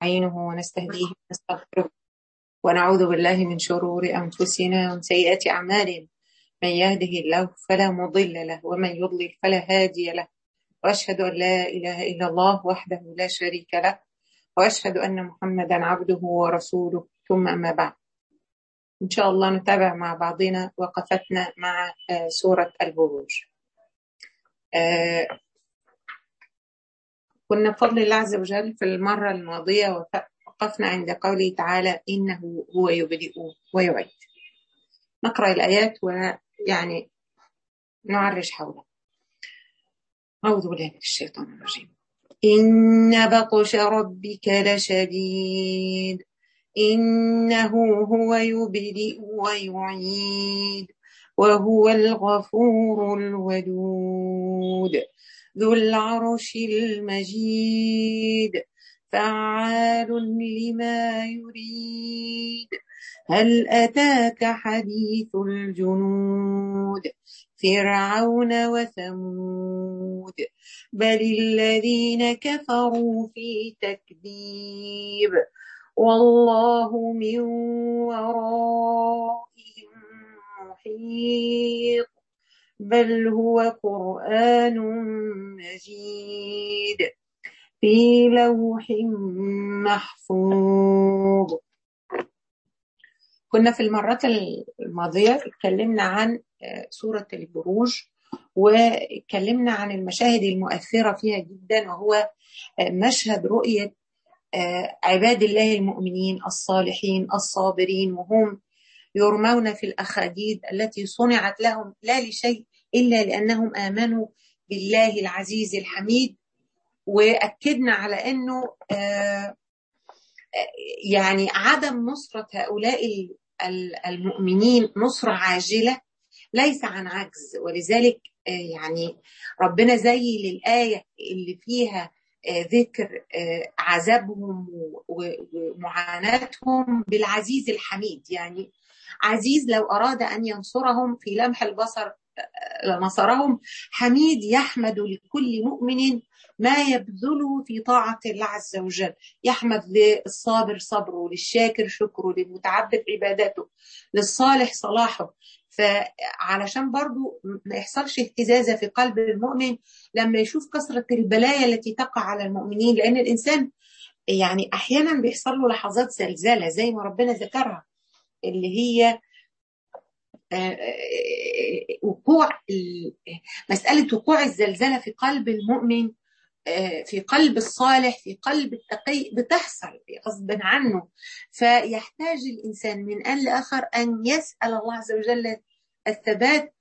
ونستعينه ونستهديه ونستغفره ونعوذ بالله من شرور أنفسنا ومن سيئات أعمالنا من يهده الله فلا مضل له ومن يضلل فلا هادي له وأشهد أن لا إله إلا الله وحده لا شريك له وأشهد أن محمدا عبده ورسوله ثم أما بعد إن شاء الله نتابع مع بعضنا وقفتنا مع سورة البروج كنا بفضل الله عز وجل في المرة الماضية وقفنا عند قوله تعالى إنه هو يبدئ ويعيد نقرأ الآيات ويعني نعرج حولها أعوذ بالله من الشيطان الرجيم إن بطش ربك لشديد إنه هو يبدئ ويعيد وهو الغفور الودود ذو العرش المجيد فعال لما يريد هل أتاك حديث الجنود فرعون وثمود بل الذين كفروا في تكذيب والله من ورائهم محيط بل هو قرآن مجيد في لوح محفوظ كنا في المرات الماضية اتكلمنا عن سورة البروج واتكلمنا عن المشاهد المؤثرة فيها جدا وهو مشهد رؤية عباد الله المؤمنين الصالحين الصابرين وهم يرمون في الأخاديد التي صنعت لهم لا لشيء إلا لأنهم آمنوا بالله العزيز الحميد وأكدنا على أنه يعني عدم نصرة هؤلاء المؤمنين نصرة عاجلة ليس عن عجز ولذلك يعني ربنا زي للآية اللي فيها ذكر عذابهم ومعاناتهم بالعزيز الحميد يعني عزيز لو أراد أن ينصرهم في لمح البصر لنصرهم حميد يحمد لكل مؤمن ما يبذله في طاعة الله عز وجل يحمد للصابر صبره للشاكر شكره للمتعبد عبادته للصالح صلاحه فعلشان برضو ما يحصلش اهتزازة في قلب المؤمن لما يشوف كثرة البلايا التي تقع على المؤمنين لأن الإنسان يعني أحيانا بيحصل له لحظات زلزلة زي ما ربنا ذكرها اللي هي وقوع مسألة وقوع الزلزلة في قلب المؤمن في قلب الصالح في قلب التقي بتحصل غصب عنه فيحتاج الإنسان من آن لآخر أن يسأل الله عز وجل الثبات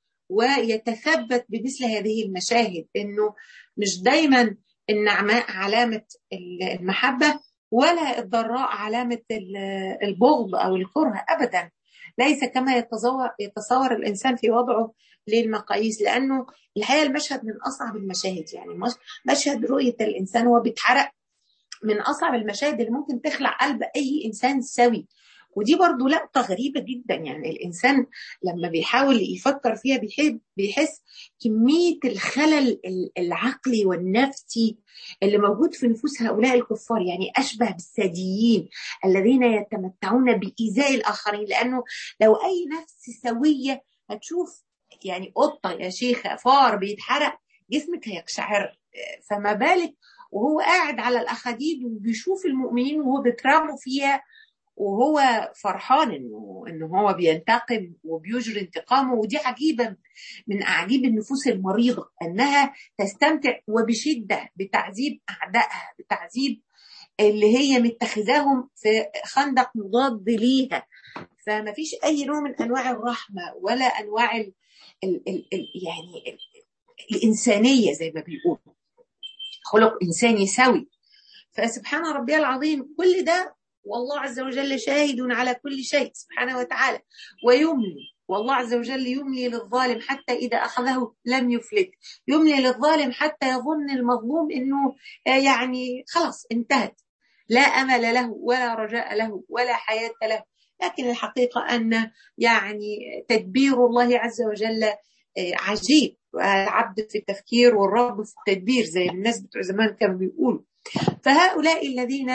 ويتثبت بمثل هذه المشاهد إنه مش دايما النعماء علامة المحبة ولا الضراء علامة البغض أو الكره أبدا ليس كما يتصور, يتصور الإنسان في وضعه للمقاييس لأنه الحقيقة المشهد من أصعب المشاهد يعني مشهد رؤية الإنسان وهو بيتحرق من أصعب المشاهد اللي ممكن تخلع قلب أي إنسان سوي ودي برضو لقطة غريبة جدا يعني الإنسان لما بيحاول يفكر فيها بيحب بيحس كمية الخلل العقلي والنفسي اللي موجود في نفوس هؤلاء الكفار يعني أشبه بالساديين الذين يتمتعون بإيذاء الآخرين لأنه لو أي نفس سوية هتشوف يعني قطة يا شيخة فار بيتحرق جسمك هيقشعر فما بالك وهو قاعد على الأخاديد وبيشوف المؤمنين وهو بيكرموا فيها وهو فرحان انه انه هو بينتقم وبيجري انتقامه ودي عجيبه من اعاجيب النفوس المريضه انها تستمتع وبشده بتعذيب اعدائها بتعذيب اللي هي متخذاهم في خندق مضاد ليها فما فيش اي نوع من انواع الرحمه ولا انواع ال ال ال ال يعني ال الانسانيه زي ما بيقولوا خلق انساني سوي فسبحان ربي العظيم كل ده والله عز وجل شاهد على كل شيء سبحانه وتعالى ويملي والله عز وجل يملي للظالم حتى إذا أخذه لم يفلت يملي للظالم حتى يظن المظلوم أنه يعني خلاص انتهت لا أمل له ولا رجاء له ولا حياة له لكن الحقيقة أن يعني تدبير الله عز وجل عجيب العبد في التفكير والرب في التدبير زي الناس بتوع زمان كانوا بيقولوا فهؤلاء الذين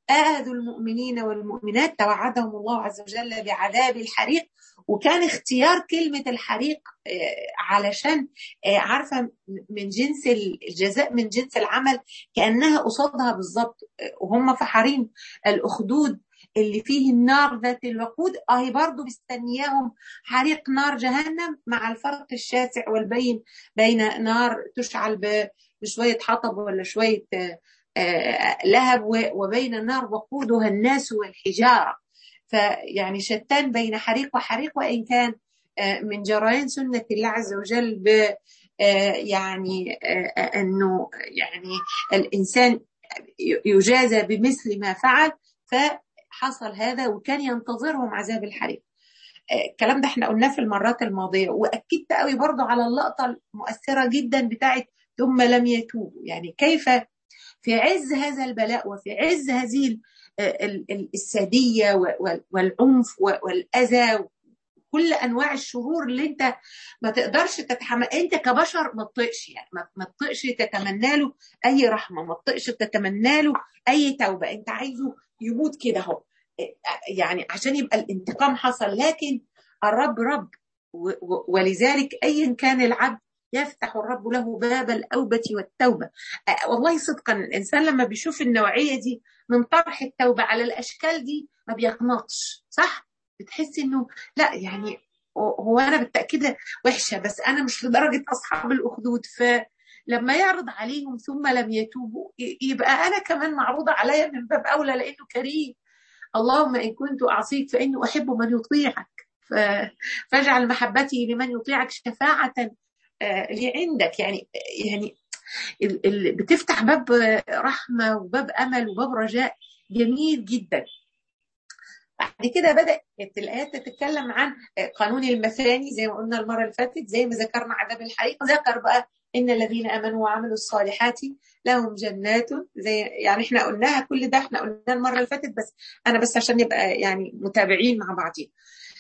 آذوا المؤمنين والمؤمنات توعدهم الله عز وجل بعذاب الحريق وكان اختيار كلمة الحريق علشان عارفة من جنس الجزاء من جنس العمل كأنها قصادها بالظبط وهم في حريم الأخدود اللي فيه النار ذات الوقود اهي برضه مستنياهم حريق نار جهنم مع الفرق الشاسع والبين بين نار تشعل بشوية حطب ولا شوية لهب وبين النار وقودها الناس والحجارة فيعني شتان بين حريق وحريق وإن كان من جريان سنة الله عز وجل ب يعني أنه يعني الإنسان يجازى بمثل ما فعل فحصل هذا وكان ينتظرهم عذاب الحريق الكلام ده احنا قلناه في المرات الماضية وأكدت قوي برضو على اللقطة المؤثرة جدا بتاعت ثم لم يتوبوا يعني كيف في عز هذا البلاء وفي عز هذه السادية والعنف والأذى كل انواع الشرور اللي انت ما تقدرش تتحمل انت كبشر ما تطقش يعني ما تطقش تتمنى له اي رحمه ما تطقش تتمنى له اي توبه انت عايزه يموت كده اهو يعني عشان يبقى الانتقام حصل لكن الرب رب ولذلك ايا كان العبد يفتح الرب له باب الأوبة والتوبة والله صدقا الإنسان لما بيشوف النوعية دي من طرح التوبة على الأشكال دي ما بيقنطش صح؟ بتحس إنه لا يعني هو أنا بالتأكيد وحشة بس أنا مش لدرجة أصحاب الأخدود فلما يعرض عليهم ثم لم يتوبوا يبقى أنا كمان معروضة عليا من باب أولى لأنه كريم اللهم إن كنت أعصيك فإني أحب من يطيعك فاجعل محبتي لمن يطيعك شفاعة اللي عندك يعني يعني اللي بتفتح باب رحمه وباب امل وباب رجاء جميل جدا بعد كده بدات الايات تتكلم عن قانون المثاني زي ما قلنا المره اللي فاتت زي ما ذكرنا عذاب الحريق ذكر بقى ان الذين امنوا وعملوا الصالحات لهم جنات زي يعني احنا قلناها كل ده احنا قلناه المره اللي فاتت بس انا بس عشان نبقى يعني متابعين مع بعضين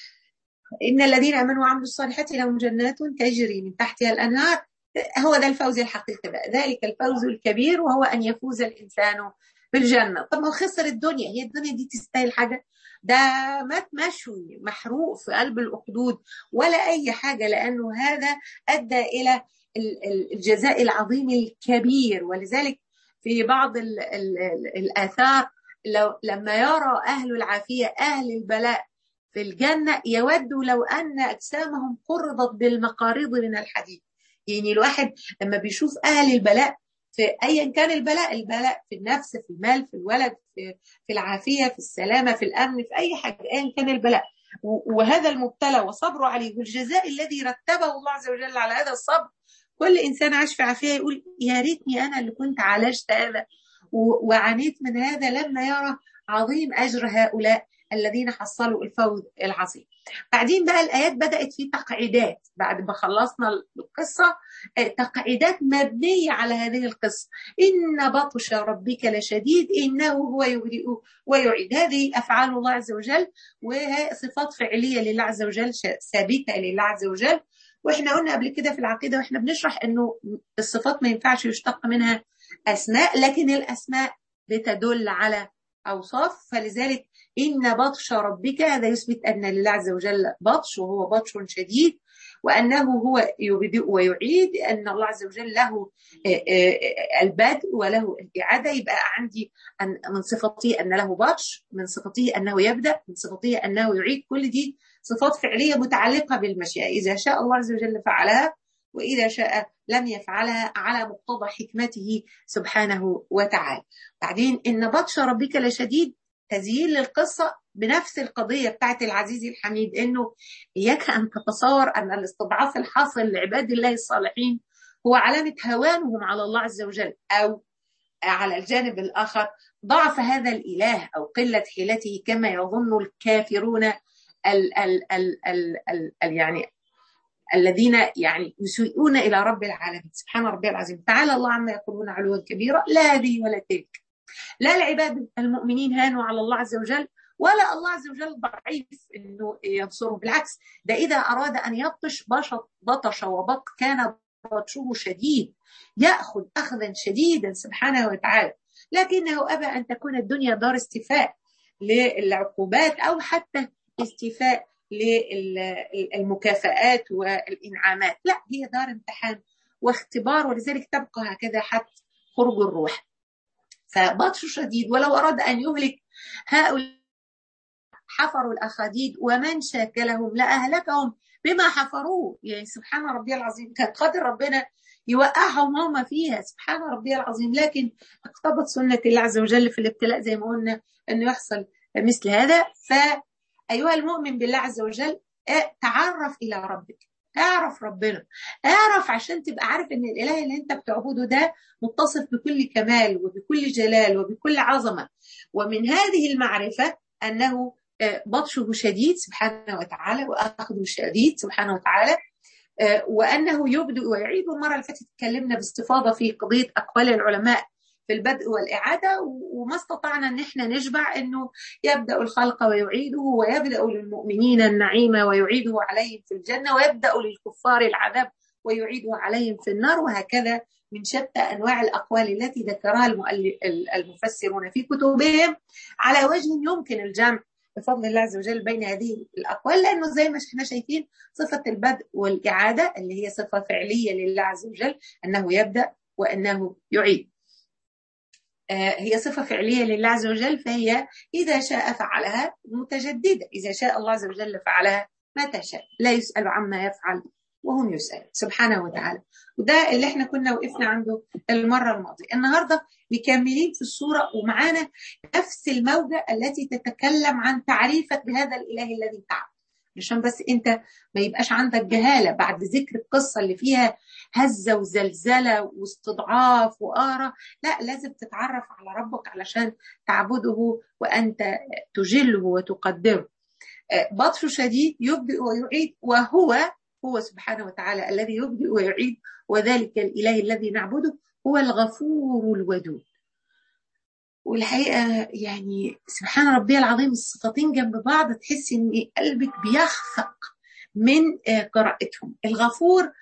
إن الذين آمنوا وعملوا الصالحات لهم جنات تجري من تحتها الأنهار هو ده الفوز الحقيقي بقى ذلك الفوز الكبير وهو أن يفوز الإنسان بالجنة طب ما خسر الدنيا هي الدنيا دي تستاهل حاجة ده مات مشوي محروق في قلب الأخدود ولا أي حاجة لأنه هذا أدى إلى الجزاء العظيم الكبير ولذلك في بعض ال ال الآثار لو لما يرى أهل العافية أهل البلاء في الجنة يودوا لو أن أجسامهم قرضت بالمقاريض من الحديد يعني الواحد لما بيشوف أهل البلاء في أيا كان البلاء البلاء في النفس في المال في الولد في, في العافية في السلامة في الأمن في أي حاجة أيا كان البلاء وهذا المبتلى وصبره عليه والجزاء الذي رتبه الله عز وجل على هذا الصبر كل إنسان عاش في عافية يقول يا ريتني أنا اللي كنت عالجت هذا وعانيت من هذا لما يرى عظيم أجر هؤلاء الذين حصلوا الفوز العظيم بعدين بقى الآيات بدأت في تقعيدات بعد ما خلصنا القصة تقعيدات مبنية على هذه القصة إن بطش ربك لشديد إنه هو يبدئ ويعيد هذه أفعال الله عز وجل وهي صفات فعلية لله عز وجل ثابتة لله عز وجل واحنا قلنا قبل كده في العقيدة واحنا بنشرح انه الصفات ما ينفعش يشتق منها أسماء لكن الأسماء بتدل على أوصاف فلذلك إن بطش ربك هذا يثبت أن لله عز وجل بطش وهو بطش شديد وأنه هو يبدئ ويعيد أن الله عز وجل له البدء وله الإعادة يبقى عندي من صفته أن له بطش من صفته أنه يبدأ من صفته أنه يعيد كل دي صفات فعلية متعلقة بالمشيئة إذا شاء الله عز وجل فعلها وإذا شاء لم يفعلها على مقتضى حكمته سبحانه وتعالى بعدين إن بطش ربك لشديد تزيين للقصة بنفس القضية بتاعت العزيز الحميد إنه إياك أن تتصور أن الاستضعاف الحاصل لعباد الله الصالحين هو علامة هوانهم على الله عز وجل أو على الجانب الآخر ضعف هذا الإله أو قلة حيلته كما يظن الكافرون ال ال ال ال ال ال يعني الذين يعني يسيئون إلى رب العالمين سبحان ربي العظيم تعالى الله عما يقولون علوا كبيرا لا هذه ولا تلك لا العباد المؤمنين هانوا على الله عز وجل ولا الله عز وجل ضعيف انه ينصره بالعكس ده اذا اراد ان يبطش بشط بطش وبط كان بطشه شديد ياخذ اخذا شديدا سبحانه وتعالى لكنه ابى ان تكون الدنيا دار استيفاء للعقوبات او حتى استيفاء للمكافآت والانعامات لا هي دار امتحان واختبار ولذلك تبقى هكذا حتى خروج الروح فبطش شديد ولو اراد ان يهلك هؤلاء حفروا الاخاديد ومن شاكلهم لاهلكهم بما حفروه يعني سبحان ربي العظيم كان قادر ربنا يوقعهم هم فيها سبحان ربي العظيم لكن اقتضت سنة الله عز وجل في الابتلاء زي ما قلنا انه يحصل مثل هذا فأيها المؤمن بالله عز وجل تعرف إلى ربك اعرف ربنا اعرف عشان تبقى عارف ان الاله اللي انت بتعبده ده متصف بكل كمال وبكل جلال وبكل عظمه ومن هذه المعرفه انه بطشه شديد سبحانه وتعالى واخذه شديد سبحانه وتعالى وانه يبدو ويعيد المره اللي فاتت اتكلمنا باستفاضه في قضيه اقوال العلماء في البدء والاعاده وما استطعنا ان احنا نشبع انه يبدا الخلق ويعيده ويبدا للمؤمنين النعيم ويعيده عليهم في الجنه ويبدا للكفار العذاب ويعيده عليهم في النار وهكذا من شتى انواع الاقوال التي ذكرها المفسرون في كتبهم على وجه يمكن الجمع بفضل الله عز وجل بين هذه الاقوال لانه زي ما احنا شايفين صفه البدء والاعاده اللي هي صفه فعليه لله عز وجل انه يبدا وانه يعيد. هي صفه فعليه لله عز وجل فهي اذا شاء فعلها متجدده، اذا شاء الله عز وجل فعلها متى شاء، لا يسال عما يفعل وهم يسأل سبحانه وتعالى وده اللي احنا كنا وقفنا عنده المرة الماضية النهاردة مكملين في الصورة ومعانا نفس الموجة التي تتكلم عن تعريفك بهذا الإله الذي تعبد عشان بس انت ما يبقاش عندك جهالة بعد ذكر القصة اللي فيها هزة وزلزلة واستضعاف وآرة لا لازم تتعرف على ربك علشان تعبده وأنت تجله وتقدره بطش شديد يبدئ ويعيد وهو هو سبحانه وتعالى الذي يبدئ ويعيد وذلك الإله الذي نعبده هو الغفور الودود والحقيقة يعني سبحان ربي العظيم الصفتين جنب بعض تحس إن قلبك بيخفق من قراءتهم الغفور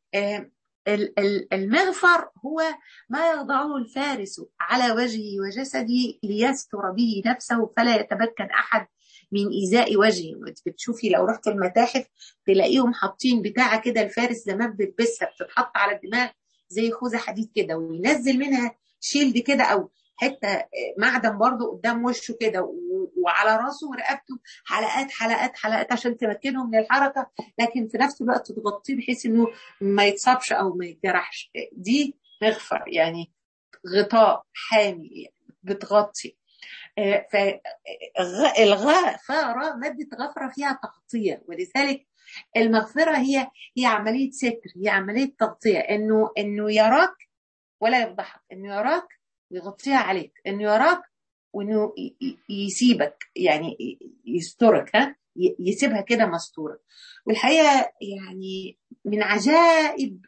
المغفر هو ما يضعه الفارس على وجهه وجسده ليستر به نفسه فلا يتمكن أحد من إيذاء وجهه بتشوفي لو رحت المتاحف تلاقيهم حاطين بتاعة كده الفارس زمان بتلبسها بتتحط على الدماغ زي خوذة حديد كده وينزل منها شيلد كده أو حتة معدن برضه قدام وشه كده وعلى راسه ورقبته حلقات حلقات حلقات عشان تمكنه من الحركة لكن في نفس الوقت تغطيه بحيث إنه ما يتصابش أو ما يتجرحش دي مغفر يعني غطاء حامي بتغطي فالغفارة مادة غفرة فيها تغطية ولذلك المغفرة هي هي عملية ستر هي عملية تغطية انه انه يراك ولا يفضحك انه يراك ويغطيها عليك انه يراك وانه يسيبك يعني يسترك ها يسيبها كده مستورة والحقيقة يعني من عجائب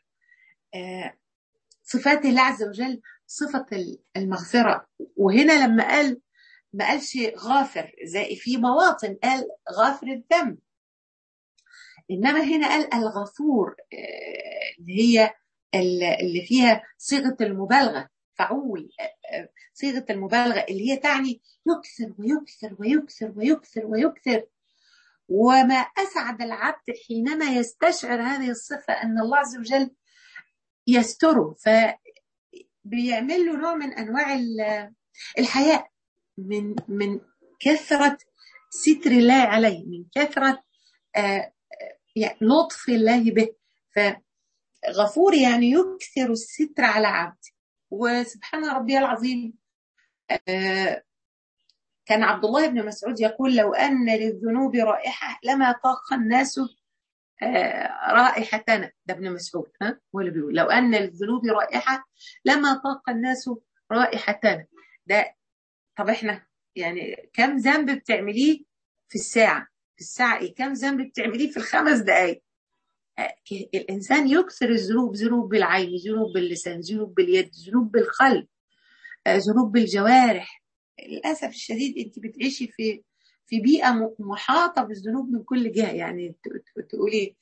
صفات الله عز وجل صفة المغفرة وهنا لما قال ما قالش غافر زي في مواطن قال غافر الذنب انما هنا قال الغفور اللي هي اللي فيها صيغه المبالغه فعول صيغه المبالغه اللي هي تعني يكثر ويكثر ويكثر ويكثر ويكثر وما اسعد العبد حينما يستشعر هذه الصفه ان الله عز وجل يستره فبيعمل له نوع من انواع الحياء من من كثرة ستر الله عليه من كثرة آه يعني لطف الله به فغفور يعني يكثر الستر على عبده وسبحان ربي العظيم آه كان عبد الله بن مسعود يقول لو أن للذنوب رائحة لما طاق الناس آه رائحتنا ده ابن مسعود ها هو اللي بيقول لو أن للذنوب رائحة لما طاق الناس رائحتنا ده طب احنا يعني كم ذنب بتعمليه في الساعة في الساعة ايه كم ذنب بتعمليه في الخمس دقايق الإنسان يكثر الذنوب ذنوب بالعين ذنوب باللسان ذنوب باليد ذنوب بالقلب ذنوب بالجوارح للأسف الشديد أنت بتعيشي في في بيئة محاطة بالذنوب من كل جهة يعني تقولي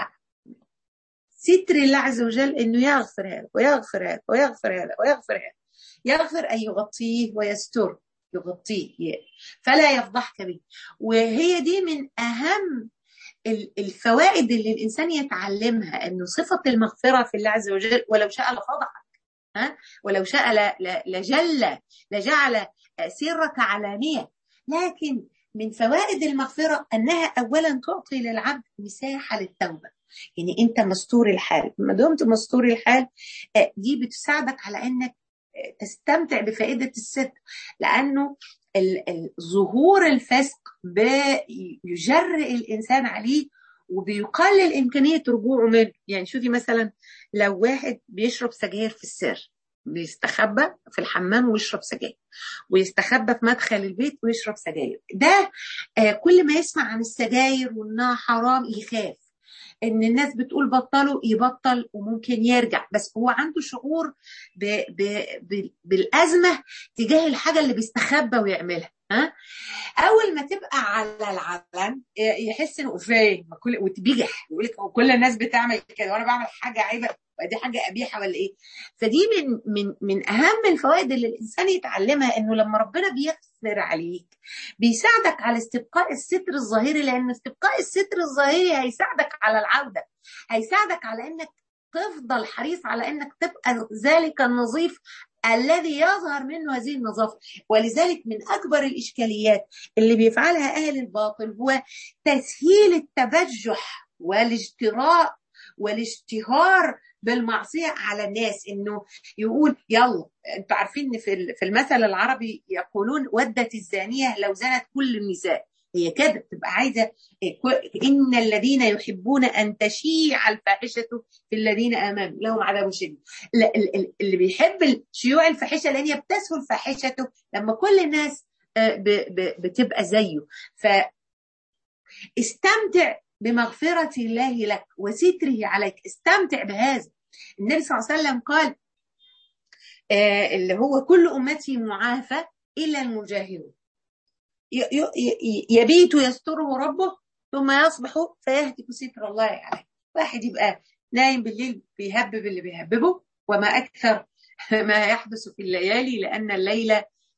ستر الله عز وجل انه يغفر هذا ويغفر هذا ويغفر هذا ويغفر هذا يغفر أي يغطيه ويستر يغطيه فلا يفضحك به وهي دي من أهم الفوائد اللي الإنسان يتعلمها أنه صفة المغفرة في الله عز وجل ولو شاء لفضحك ها ولو شاء لجل لجعل سرك علانية لكن من فوائد المغفرة أنها أولا تعطي للعبد مساحة للتوبة يعني أنت مستور الحال ما دمت مستور الحال دي بتساعدك على أنك تستمتع بفائدة الستر لأنه ظهور الفسق بيجرئ الإنسان عليه وبيقلل إمكانية رجوعه منه يعني شوفي مثلا لو واحد بيشرب سجاير في السر بيستخبى في الحمام ويشرب سجاير ويستخبى في مدخل البيت ويشرب سجاير ده آه كل ما يسمع عن السجاير وانها حرام يخاف ان الناس بتقول بطلوا يبطل وممكن يرجع بس هو عنده شعور ب ب ب بالازمه تجاه الحاجه اللي بيستخبى ويعملها ها اول ما تبقى على العلن يحس انه فين كل وتبيجح يقول لك كل الناس بتعمل كده وانا بعمل حاجه عيبه دي حاجه قبيحه ولا ايه فدي من من من اهم الفوائد اللي الانسان يتعلمها انه لما ربنا بيغفر عليك بيساعدك على استبقاء الستر الظاهري لان استبقاء الستر الظاهري هيساعدك على العوده هيساعدك على انك تفضل حريص على انك تبقى ذلك النظيف الذي يظهر منه هذه النظافة ولذلك من أكبر الإشكاليات اللي بيفعلها أهل الباطل هو تسهيل التبجح والاجتراء والاشتهار بالمعصية على الناس انه يقول يلا انتوا عارفين في في المثل العربي يقولون ودت الزانية لو زنت كل النساء هي كده بتبقى عايزه ان الذين يحبون ان تشيع الفاحشه في الذين امنوا لهم عذاب شديد اللي بيحب شيوع الفاحشه لان هي بتسهل فاحشته لما كل الناس بتبقى زيه ف استمتع بمغفرة الله لك وستره عليك استمتع بهذا النبي صلى الله عليه وسلم قال آه اللي هو كل أمتي معافى إلا المجاهرون يبيت يستره ربه ثم يصبح فيهتك ستر الله عليه واحد يبقى نايم بالليل بيهبب اللي بيهببه وما أكثر ما يحدث في الليالي لأن الليل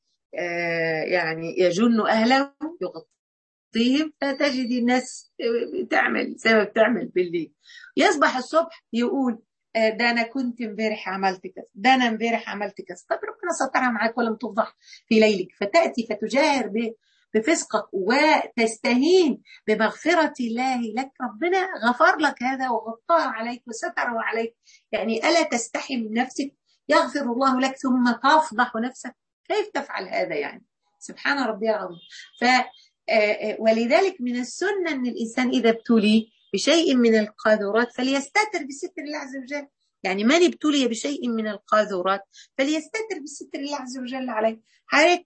آه يعني يجن أهله يغطيهم فتجد الناس تعمل زي ما بتعمل بالليل يصبح الصبح يقول ده انا كنت امبارح عملت كذا ده انا امبارح عملت كذا طب ربنا سترها معاك ولم تفضح في ليلك فتاتي فتجاهر بفسقك وتستهين بمغفرة الله لك ربنا غفر لك هذا وغطاه عليك وستره عليك يعني ألا تستحي من نفسك يغفر الله لك ثم تفضح نفسك كيف تفعل هذا يعني سبحان ربي العظيم ف ولذلك من السنة أن الإنسان إذا ابتلي بشيء من القاذورات فليستتر بستر الله عز وجل يعني من ابتلي بشيء من القاذورات فليستتر بستر الله عز وجل عليه حضرتك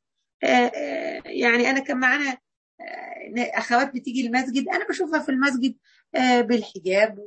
يعني أنا كان معانا أخوات بتيجي المسجد أنا بشوفها في المسجد بالحجاب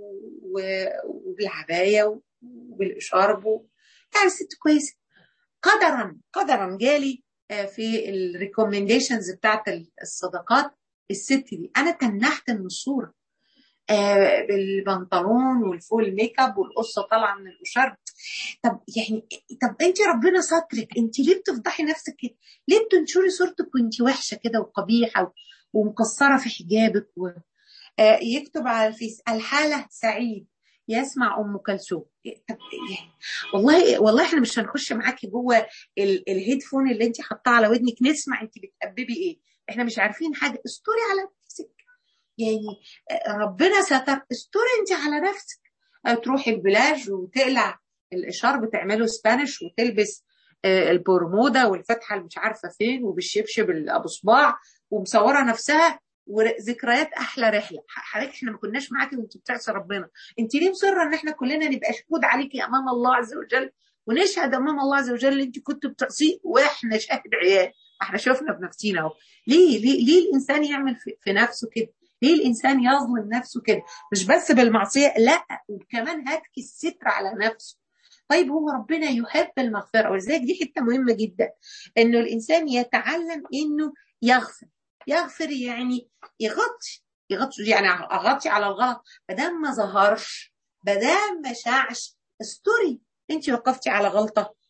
وبالعباية وبالإشارب يعني ست كويسة قدرا قدرا جالي في الريكومنديشنز بتاعت الصدقات الست دي انا تنحت من الصوره آه بالبنطلون والفول ميك اب والقصه طالعه من الاشارب طب يعني طب انت ربنا سترك انت ليه بتفضحي نفسك كده؟ ليه بتنشري صورتك وانت وحشه كده وقبيحه ومكسره في حجابك و... آه يكتب على الفيس الحاله سعيد يسمع ام كلثوم طب يعني والله والله احنا مش هنخش معاكي جوه الهيدفون اللي انت حاطاه على ودنك نسمع انت بتقببي ايه احنا مش عارفين حاجه استوري على نفسك يعني ربنا ستر استوري انت على نفسك تروحي البلاج وتقلع الاشارب تعمله سبانيش وتلبس البرمودا والفتحه اللي مش عارفه فين وبالشبشب ابو صباع ومصوره نفسها وذكريات احلى رحله حضرتك احنا ما كناش معاكي وانت بتعصي ربنا انت ليه مصره ان احنا كلنا نبقى شهود عليكي امام الله عز وجل ونشهد امام الله عز وجل انت كنت بتعصيه واحنا شاهد عيال احنا شفنا بنفسينا اهو ليه ليه ليه الانسان يعمل في, في نفسه كده ليه الانسان يظلم نفسه كده مش بس بالمعصيه لا وكمان هتكي الستر على نفسه طيب هو ربنا يحب المغفره ولذلك دي حته مهمه جدا انه الانسان يتعلم انه يغفر يغفر يعني يغطي يغطي يعني اغطي على الغلط ما دام ما ظهرش ما دام ما شاعش استوري انت وقفتي على غلطه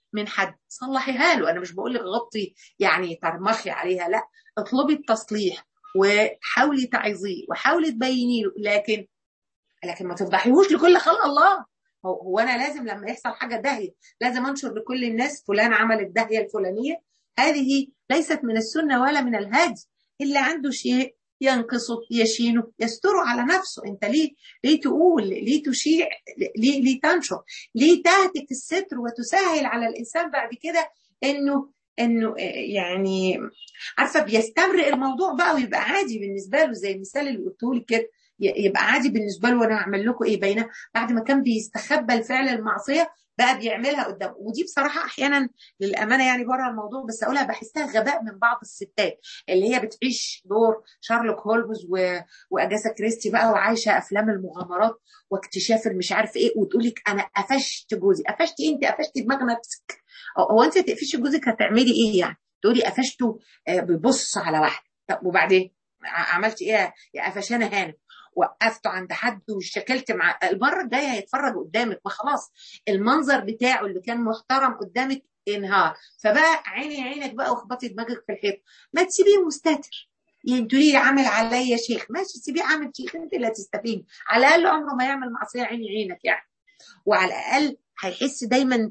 من حد صلحيها له انا مش بقول لك غطي يعني ترمخي عليها لا اطلبي التصليح وحاولي تعظيه وحاولي تبيني له لكن لكن ما تفضحيهوش لكل خلق الله هو, هو انا لازم لما يحصل حاجه داهيه لازم انشر لكل الناس فلان عمل الداهيه الفلانيه هذه ليست من السنه ولا من الهادي اللي عنده شيء ينقصه يشينه يستره على نفسه انت ليه ليه تقول ليه تشيع ليه ليه تنشر ليه تهتك الستر وتسهل على الانسان بعد كده انه انه يعني عارفه بيستمرئ الموضوع بقى ويبقى عادي بالنسبه له زي المثال اللي قلته لك كده يبقى عادي بالنسبه له وانا اعمل لكم ايه بينه بعد ما كان بيستخبى الفعل المعصيه بقى بيعملها قدام ودي بصراحه احيانا للامانه يعني بره الموضوع بس اقولها بحسها غباء من بعض الستات اللي هي بتعيش دور شارلوك هولمز و... واجاسا كريستي بقى وعايشه افلام المغامرات واكتشاف المش عارف ايه وتقول لك انا قفشت جوزي قفشتي انت قفشتي دماغ نفسك هو انت تقفشي جوزك هتعملي ايه يعني تقولي قفشته بيبص على واحده طب وبعدين عملتي ايه يا قفشانه هانم وقفته عند حد وشكلت مع المره الجايه هيتفرج قدامك ما خلاص المنظر بتاعه اللي كان محترم قدامك انهار فبقى عيني عينك بقى واخبطي دماغك في الحيط ما تسيبيه مستتر يعني تقولي لي عامل عليا شيخ ماشي سيبيه عامل شيخ انت اللي هتستفيدي على الاقل عمره ما يعمل معصيه عيني عينك يعني وعلى الاقل هيحس دايما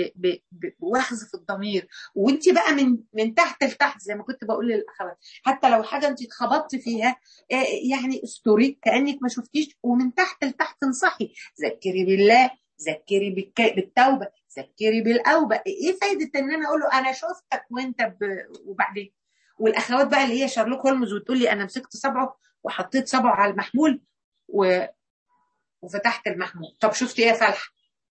بوخز في الضمير وانت بقى من من تحت لتحت زي ما كنت بقول للاخوات حتى لو حاجه انت اتخبطت فيها يعني استوري كانك ما شفتيش ومن تحت لتحت انصحي ذكري بالله ذكري بالتوبه ذكري بالاوبه ايه فايده ان انا اقول له انا شفتك وانت ب... وبعدين والاخوات بقى اللي هي شارلوك هولمز وتقول لي انا مسكت صبعه وحطيت صبعه على المحمول و... وفتحت المحمول طب شفتي ايه يا فلحه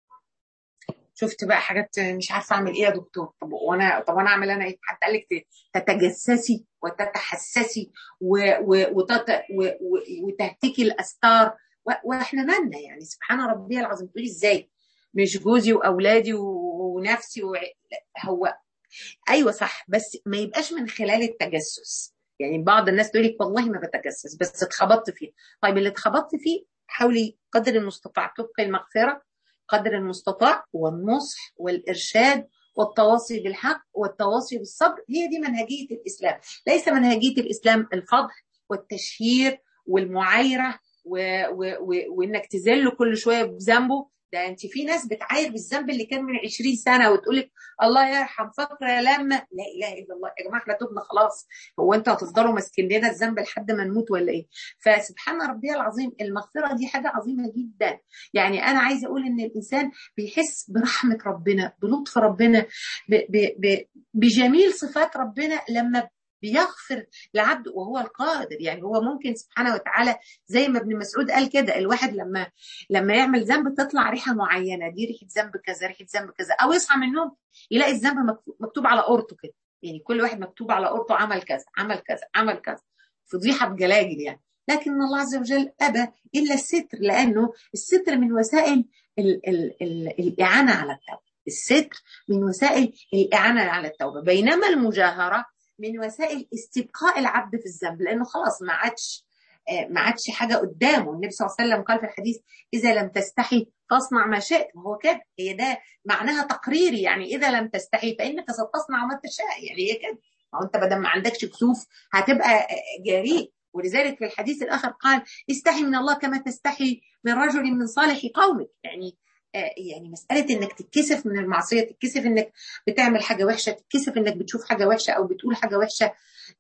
شفت بقى حاجات مش عارفه اعمل ايه يا دكتور طب وانا طب انا اعمل انا ايه حد قال لك تتجسسي وتتحسسي و... و... وتت... و... و... وتهتكي الاستار و... واحنا مالنا يعني سبحان ربي العظيم تقولي ازاي مش جوزي واولادي ونفسي و... هو ايوه صح بس ما يبقاش من خلال التجسس يعني بعض الناس تقول لك والله ما بتجسس بس اتخبطت فيه طيب اللي اتخبطت فيه حاولي قدر المستطاع تبقي المغفره قدر المستطاع والنصح والإرشاد والتواصي بالحق والتواصي بالصبر هي دي منهجية الإسلام ليس منهجية الإسلام الفضح والتشهير والمعايرة و... و... و... وإنك تذل كل شوية بذنبه ده انت في ناس بتعاير بالذنب اللي كان من 20 سنه وتقول لك الله يرحم فاكره لما لا اله الا الله يا جماعه احنا تبنا خلاص هو انتوا هتفضلوا ماسكين لنا الذنب لحد ما نموت ولا ايه فسبحان ربي العظيم المغفره دي حاجه عظيمه جدا يعني انا عايزه اقول ان الانسان بيحس برحمه ربنا بلطف ربنا ب ب ب بجميل صفات ربنا لما بيغفر لعبده وهو القادر يعني هو ممكن سبحانه وتعالى زي ما ابن مسعود قال كده الواحد لما لما يعمل ذنب تطلع ريحه معينه دي ريحه ذنب كذا ريحه ذنب كذا او يصحى من النوم يلاقي الذنب مكتوب على قرطه كده يعني كل واحد مكتوب على قرطه عمل كذا عمل كذا عمل كذا فضيحه بجلاجل يعني لكن الله عز وجل ابى الا الستر لانه الستر من وسائل ال ال ال الاعانه على التوبه الستر من وسائل الاعانه على التوبه بينما المجاهره من وسائل استبقاء العبد في الذنب لانه خلاص ما عادش ما عادش حاجه قدامه النبي صلى الله عليه وسلم قال في الحديث اذا لم تستحي فاصنع ما شئت وهو كده هي ده معناها تقريري يعني اذا لم تستحي فانك ستصنع ما تشاء يعني هي كده ما هو انت بدل ما عندكش كسوف هتبقى جريء ولذلك في الحديث الاخر قال استحي من الله كما تستحي من رجل من صالح قومك يعني يعني مسألة إنك تتكسف من المعصية تتكسف إنك بتعمل حاجة وحشة تتكسف إنك بتشوف حاجة وحشة أو بتقول حاجة وحشة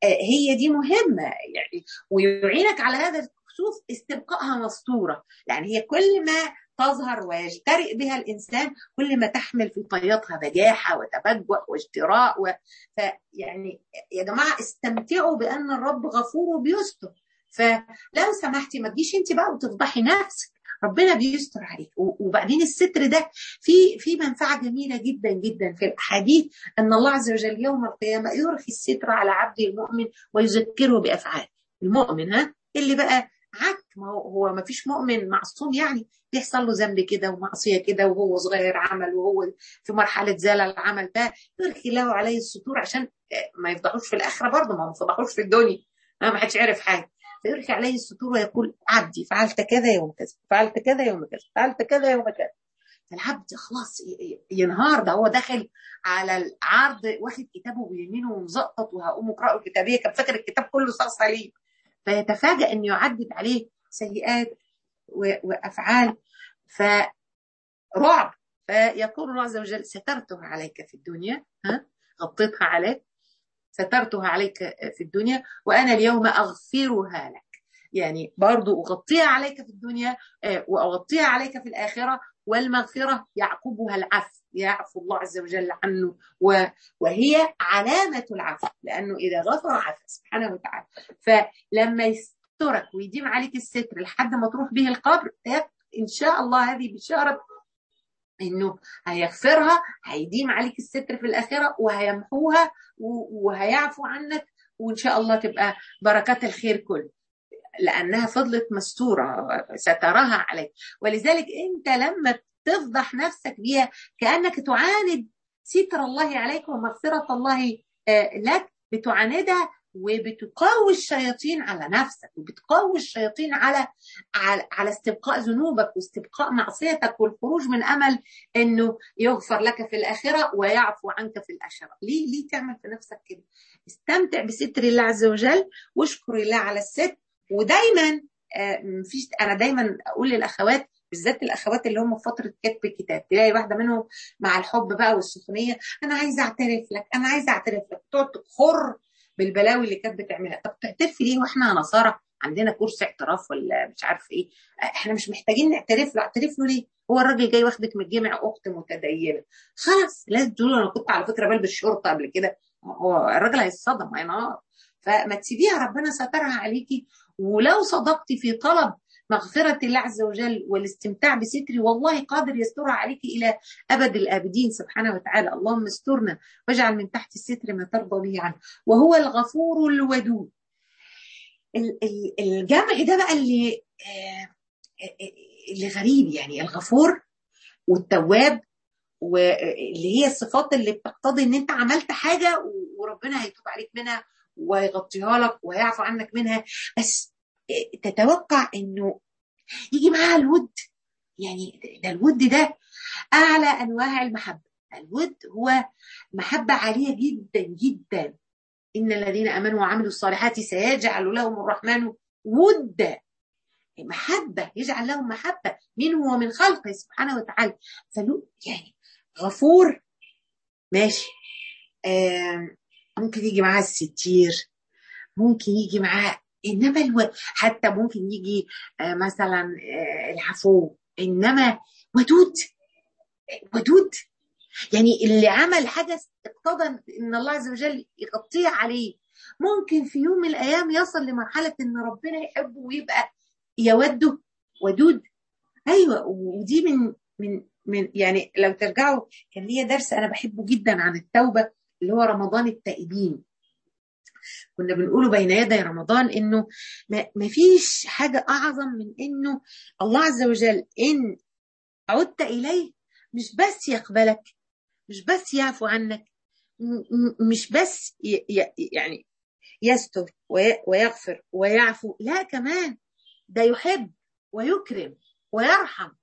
هي دي مهمة يعني ويعينك على هذا الكسوف استبقائها مستورة يعني هي كل ما تظهر ويجترئ بها الإنسان كل ما تحمل في طياتها بجاحة وتبجؤ واجتراء و... فيعني يا جماعة استمتعوا بأن الرب غفور وبيستر فلو سمحتي ما تجيش انت بقى وتفضحي نفسك ربنا بيستر عليك وبعدين الستر ده في في منفعه جميله جدا جدا في الاحاديث ان الله عز وجل يوم القيامه يرخي الستر على عبده المؤمن ويذكره بافعاله المؤمن ها اللي بقى عك ما هو هو ما فيش مؤمن معصوم يعني بيحصل له ذنب كده ومعصيه كده وهو صغير عمل وهو في مرحله زلل عمل ده يرخي له عليه الستور عشان ما يفضحوش في الاخره برضه ما فضحوش في الدنيا ما حدش عرف حاجه فيرخي عليه الستور ويقول عبدي فعلت كذا يوم كذا فعلت كذا يوم كذا فعلت كذا يوم كذا فالعبد خلاص ينهار ده هو داخل على العرض واخد كتابه بيمينه ومزقطط وهقوم اقراه الكتابيه كان فاكر الكتاب كله صار سليم فيتفاجأ ان يعدد عليه سيئات وافعال فرعب فيقول الله عز وجل سترتها عليك في الدنيا ها غطيتها عليك سترتها عليك في الدنيا وانا اليوم اغفرها لك يعني برضو اغطيها عليك في الدنيا واغطيها عليك في الاخره والمغفره يعقبها العفو يعفو الله عز وجل عنه وهي علامه العفو لانه اذا غفر عفو سبحانه وتعالى فلما يسترك ويديم عليك الستر لحد ما تروح به القبر ان شاء الله هذه بشاره انه هيغفرها هيديم عليك الستر في الاخره وهيمحوها وهيعفو عنك وان شاء الله تبقى بركات الخير كله لانها فضلت مستوره سترها عليك ولذلك انت لما تفضح نفسك بيها كانك تعاند ستر الله عليك ومغفره الله لك بتعاندها وبتقوي الشياطين على نفسك وبتقوي الشياطين على على, على استبقاء ذنوبك واستبقاء معصيتك والخروج من امل انه يغفر لك في الاخره ويعفو عنك في الاخره ليه ليه تعمل في نفسك كده استمتع بستر الله عز وجل واشكر الله على الستر ودايما آه مفيش انا دايما اقول للاخوات بالذات الاخوات اللي هم في فتره كتب الكتاب تلاقي واحده منهم مع الحب بقى والسخونيه انا عايزه اعترف لك انا عايزه اعترف لك تقعد تخر بالبلاوي اللي كانت بتعملها طب تعترفي ليه واحنا نصارى عندنا كورس اعتراف ولا مش عارف ايه احنا مش محتاجين نعترف له اعترف له ليه هو الراجل جاي واخدك من الجامع اخت متدينه خلاص لازم تقول انا كنت على فكره بلبس شرطه قبل كده هو الراجل هيتصدم هينهار فما تسيبيها ربنا سترها عليكي ولو صدقتي في طلب مغفرة الله عز وجل والاستمتاع بستري والله قادر يسترها عليك إلى أبد الآبدين سبحانه وتعالى اللهم استرنا واجعل من تحت الستر ما ترضى به عنه وهو الغفور الودود الجمع ده بقى اللي اللي غريب يعني الغفور والتواب واللي هي الصفات اللي بتقتضي ان انت عملت حاجه وربنا هيتوب عليك منها وهيغطيها لك وهيعفو عنك منها بس تتوقع انه يجي معاها الود يعني ده الود ده اعلى انواع المحبه الود هو محبه عاليه جدا جدا ان الذين امنوا وعملوا الصالحات سيجعل لهم الرحمن ودا محبه يجعل لهم محبه منه ومن خلقه سبحانه وتعالى فلو يعني غفور ماشي آه ممكن يجي معاه الستير ممكن يجي معاه انما الو... حتى ممكن يجي آه مثلا آه العفو انما ودود ودود يعني اللي عمل حاجه اقتضى ان الله عز وجل يغطيه عليه ممكن في يوم من الايام يصل لمرحله ان ربنا يحبه ويبقى يوده ودود ايوه ودي من من من يعني لو ترجعوا كان ليا درس انا بحبه جدا عن التوبه اللي هو رمضان التائبين كنا بنقوله بين يدي رمضان انه ما فيش حاجه اعظم من انه الله عز وجل ان عدت اليه مش بس يقبلك مش بس يعفو عنك مش بس يعني يستر ويغفر ويعفو لا كمان ده يحب ويكرم ويرحم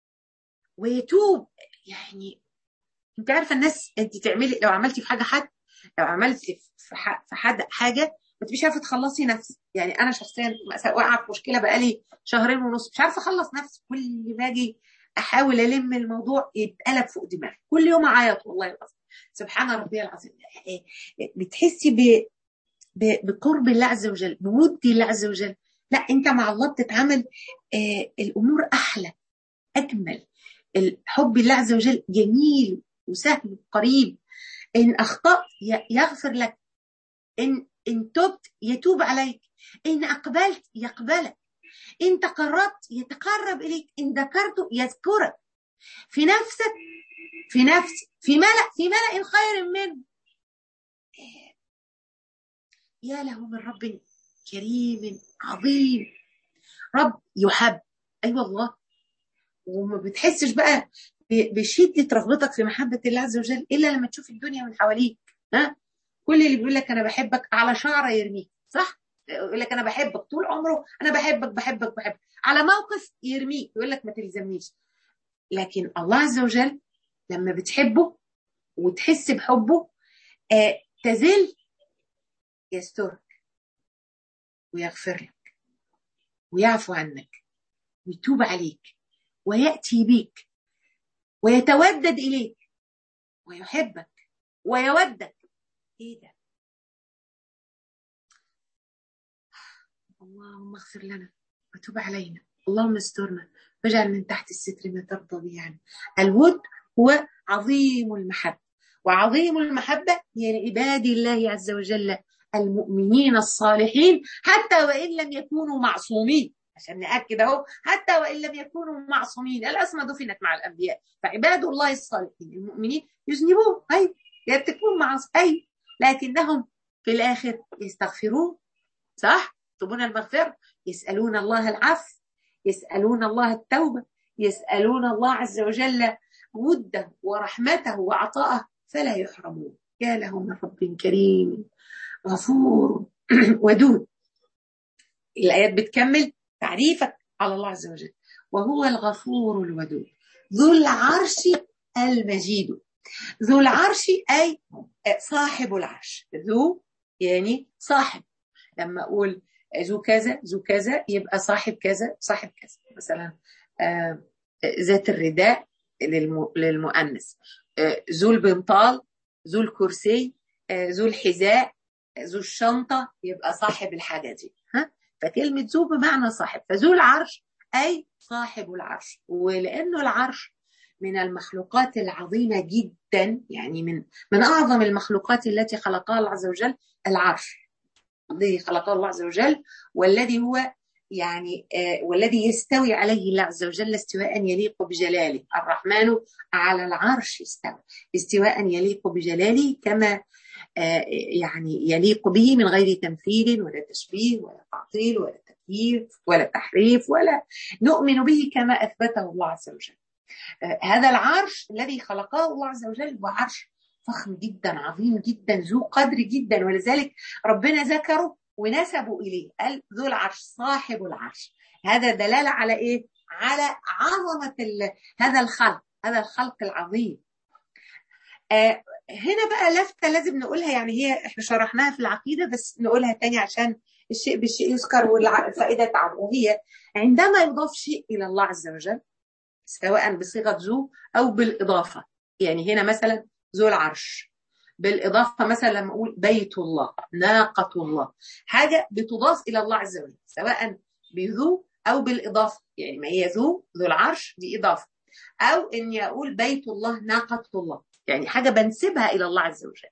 ويتوب يعني انت عارفه الناس انت تعملي لو عملتي في حاجه حد لو عملتي في حد حاجه ما تبقيش عارفه تخلصي نفسي يعني انا شخصيا واقعه في مشكله بقالي شهرين ونص مش عارفه اخلص نفسي كل ما اجي احاول الم الموضوع يتقلب فوق دماغي كل يوم اعيط والله العظيم سبحان ربي العظيم بتحسي ب... ب... بقرب الله عز وجل بود الله عز وجل لا انت مع الله بتتعامل آه الامور احلى اجمل الحب الله عز وجل جميل وسهل وقريب ان اخطات يغفر لك ان ان تبت يتوب عليك ان اقبلت يقبلك ان تقربت يتقرب اليك ان ذكرته يذكرك في نفسك في نفسك في ملأ في ملأ خير منه يا له من رب كريم عظيم رب يحب اي أيوة والله وما بتحسش بقى بشده رغبتك في محبه الله عز وجل الا لما تشوف الدنيا من حواليك ها كل اللي بيقول لك انا بحبك على شعره يرميك صح يقول لك انا بحبك طول عمره انا بحبك بحبك بحبك على موقف يرميك يقول لك ما تلزمنيش لكن الله عز وجل لما بتحبه وتحس بحبه آه تزل يسترك ويغفر لك ويعفو عنك ويتوب عليك ويأتي بك ويتودد إليك ويحبك ويودك إيه ده اللهم اغفر لنا وتوب علينا اللهم استرنا واجعل من تحت الستر ما ترضى به عنا الود هو عظيم المحبة وعظيم المحبة هي لعباد الله عز وجل المؤمنين الصالحين حتى وإن لم يكونوا معصومين عشان نأكد أهو حتى وإن لم يكونوا معصومين الأسمى دفنت مع الأنبياء فعباد الله الصالحين المؤمنين يذنبون أي يرتكبون معاصي أي لكنهم في الآخر يستغفرون صح؟ يطلبون المغفرة يسألون الله العفو يسألون الله التوبة يسألون الله عز وجل وده ورحمته وعطاءه فلا يحرمون يا له من رب كريم غفور ودود الآيات بتكمل تعريفك على الله عز وجل وهو الغفور الودود ذو العرش المجيد ذو العرش أي صاحب العرش ذو يعني صاحب لما أقول ذو كذا ذو كذا يبقى صاحب كذا صاحب كذا مثلا آه ذات الرداء للمؤنث آه ذو البنطال ذو الكرسي آه ذو الحذاء ذو الشنطة يبقى صاحب الحاجة دي ها فكلمة ذو بمعنى صاحب فذو العرش أي صاحب العرش ولأنه العرش من المخلوقات العظيمة جدا يعني من من أعظم المخلوقات التي خلقها الله عز وجل العرش الذي خلقه الله عز وجل والذي هو يعني آه والذي يستوي عليه الله عز وجل استواء يليق بجلاله الرحمن على العرش استوى استواء يليق بجلاله كما آه يعني يليق به من غير تمثيل ولا تشبيه ولا تعطيل ولا تكييف ولا تحريف ولا نؤمن به كما اثبته الله عز وجل آه هذا العرش الذي خلقه الله عز وجل هو عرش فخم جدا عظيم جدا ذو قدر جدا ولذلك ربنا ذكره ونسبوا إليه قال ذو العرش صاحب العرش هذا دلالة على إيه؟ على عظمة هذا الخلق هذا الخلق العظيم آه هنا بقى لفتة لازم نقولها يعني هي احنا شرحناها في العقيدة بس نقولها تاني عشان الشيء بالشيء يذكر والفائدة تعم وهي عندما يضاف شيء إلى الله عز وجل سواء بصيغة ذو أو بالإضافة يعني هنا مثلا ذو العرش بالإضافة مثلا لما أقول بيت الله ناقة الله حاجة بتضاف إلى الله عز وجل سواء بذو أو بالإضافة يعني ما هي ذو ذو العرش دي إضافة أو إني أقول بيت الله ناقة الله يعني حاجة بنسبها إلى الله عز وجل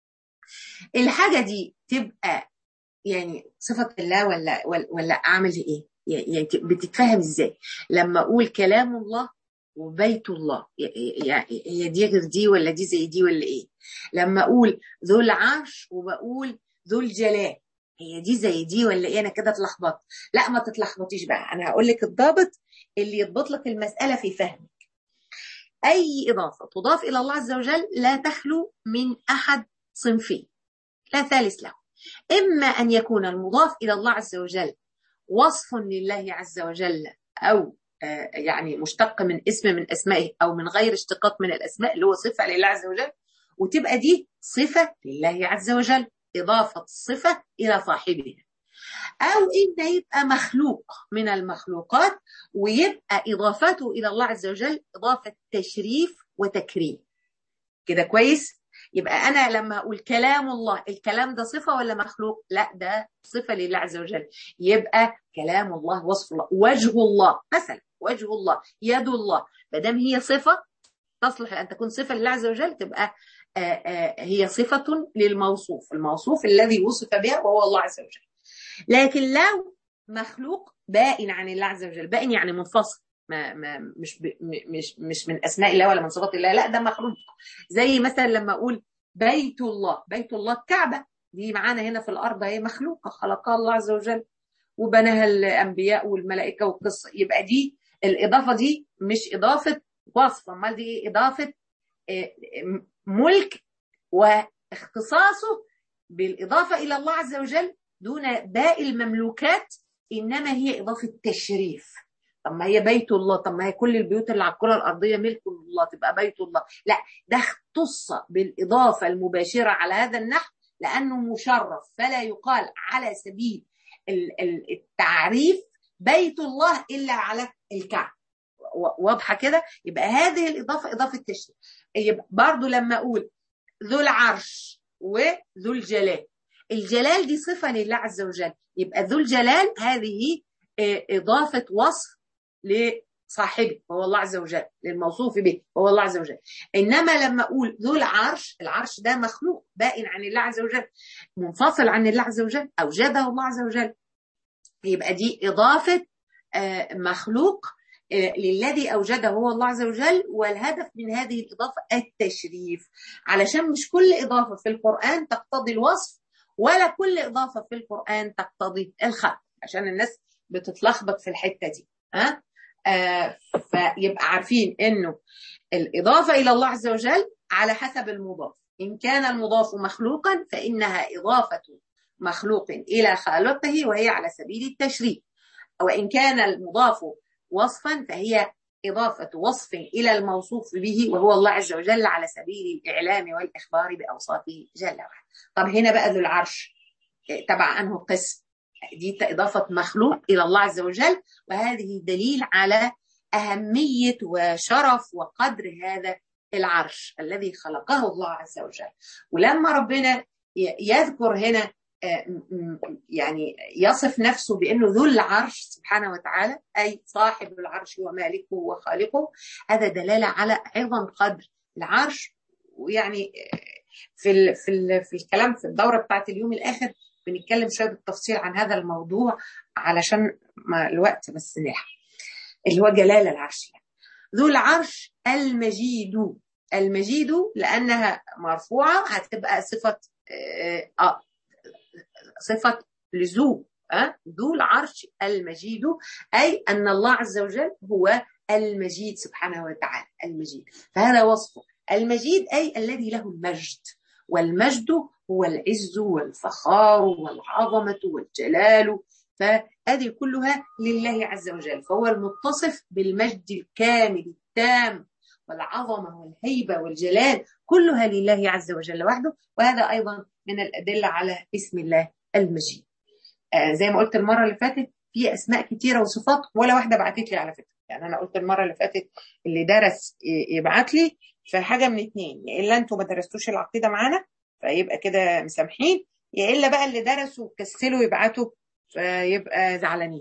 الحاجة دي تبقى يعني صفة الله ولا ولا أعمل إيه؟ يعني بتتفهم إزاي؟ لما أقول كلام الله وبيت الله يعني هي دي غير دي ولا دي زي دي ولا ايه لما اقول ذو العرش وبقول ذو الجلال هي دي زي دي ولا ايه انا كده اتلخبطت لا ما تتلخبطيش بقى انا هقول لك الضابط اللي يضبط لك المساله في فهمك اي اضافه تضاف الى الله عز وجل لا تخلو من احد صنفين لا ثالث له اما ان يكون المضاف الى الله عز وجل وصف لله عز وجل او يعني مشتق من اسم من اسمائه او من غير اشتقاق من الاسماء اللي هو صفه لله عز وجل وتبقى دي صفه لله عز وجل اضافه الصفه الى صاحبها او ان يبقى مخلوق من المخلوقات ويبقى اضافته الى الله عز وجل اضافه تشريف وتكريم كده كويس يبقى انا لما اقول كلام الله الكلام ده صفه ولا مخلوق لا ده صفه لله عز وجل يبقى كلام الله وصف الله وجه الله مثلا وجه الله يد الله ما دام هي صفه تصلح ان تكون صفه لله عز وجل تبقى آآ آآ هي صفه للموصوف الموصوف الذي وصف بها وهو الله عز وجل لكن لو مخلوق بائن عن الله عز وجل بائن يعني منفصل ما ما مش ب مش مش من اسماء الله ولا من صفات الله لا ده مخلوق زي مثلا لما اقول بيت الله بيت الله الكعبه دي معانا هنا في الارض هي مخلوقه خلقها الله عز وجل وبناها الانبياء والملائكه والقصه يبقى دي الاضافه دي مش اضافه وصف امال دي اضافه ملك واختصاصه بالاضافه الى الله عز وجل دون باقي المملوكات انما هي اضافه تشريف طب ما هي بيت الله طب ما هي كل البيوت اللي على الكره الارضيه ملك الله تبقى بيت الله لا ده اختص بالاضافه المباشره على هذا النحو لانه مشرف فلا يقال على سبيل التعريف بيت الله الا على الكعبه واضحه كده يبقى هذه الاضافه اضافه تشريف يبقى برضه لما اقول ذو العرش وذو الجلال الجلال دي صفه لله عز وجل يبقى ذو الجلال هذه اضافه وصف لصاحبه وهو الله عز وجل للموصوف به وهو الله عز وجل انما لما اقول ذو العرش العرش ده مخلوق بائن عن الله عز وجل منفصل عن الله عز وجل اوجده الله عز وجل يبقى دي اضافه مخلوق للذي اوجده هو الله عز وجل والهدف من هذه الاضافه التشريف علشان مش كل اضافه في القران تقتضي الوصف ولا كل اضافه في القران تقتضي الخلق عشان الناس بتتلخبط في الحته دي ها آه فيبقى عارفين انه الاضافه الى الله عز وجل على حسب المضاف ان كان المضاف مخلوقا فانها اضافه مخلوق الى خالقه وهي على سبيل التشريف وان كان المضاف وصفا فهي إضافة وصف إلى الموصوف به وهو الله عز وجل على سبيل الإعلام والإخبار بأوصافه جل وعلا طب هنا بقى ذو العرش تبع أنه قسم دي إضافة مخلوق إلى الله عز وجل وهذه دليل على أهمية وشرف وقدر هذا العرش الذي خلقه الله عز وجل ولما ربنا يذكر هنا يعني يصف نفسه بانه ذو العرش سبحانه وتعالى اي صاحب العرش ومالكه وخالقه هذا دلاله على عظم قدر العرش ويعني في ال في ال في الكلام في الدوره بتاعت اليوم الاخر بنتكلم شويه بالتفصيل عن هذا الموضوع علشان ما الوقت بس نلحق اللي هو جلال العرش يعني. ذو العرش المجيد المجيد لانها مرفوعه هتبقى صفه اه صفة لزو أه؟ ذو العرش المجيد أي أن الله عز وجل هو المجيد سبحانه وتعالى المجيد فهذا وصفه المجيد أي الذي له المجد والمجد هو العز والفخار والعظمة والجلال فهذه كلها لله عز وجل فهو المتصف بالمجد الكامل التام والعظمة والهيبة والجلال كلها لله عز وجل وحده وهذا أيضا من الأدلة على اسم الله المجيد آه زي ما قلت المره اللي فاتت في اسماء كتيره وصفات ولا واحده بعتت لي على فكره يعني انا قلت المره اللي فاتت اللي درس يبعت لي فحاجه من اتنين يا الا انتوا ما درستوش العقيده معانا فيبقى كده مسامحين يا الا بقى اللي درسوا وكسلوا يبعتوا فيبقى زعلانين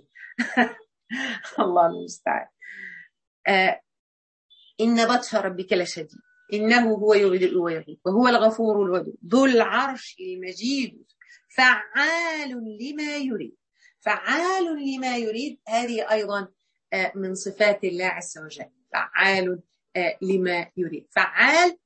الله المستعان آه ان بطش ربك لشديد انه هو يبدئ ويعيد وهو الغفور الودود ذو العرش المجيد فعال لما يريد فعال لما يريد هذه ايضا من صفات الله عز وجل فعال لما يريد فعال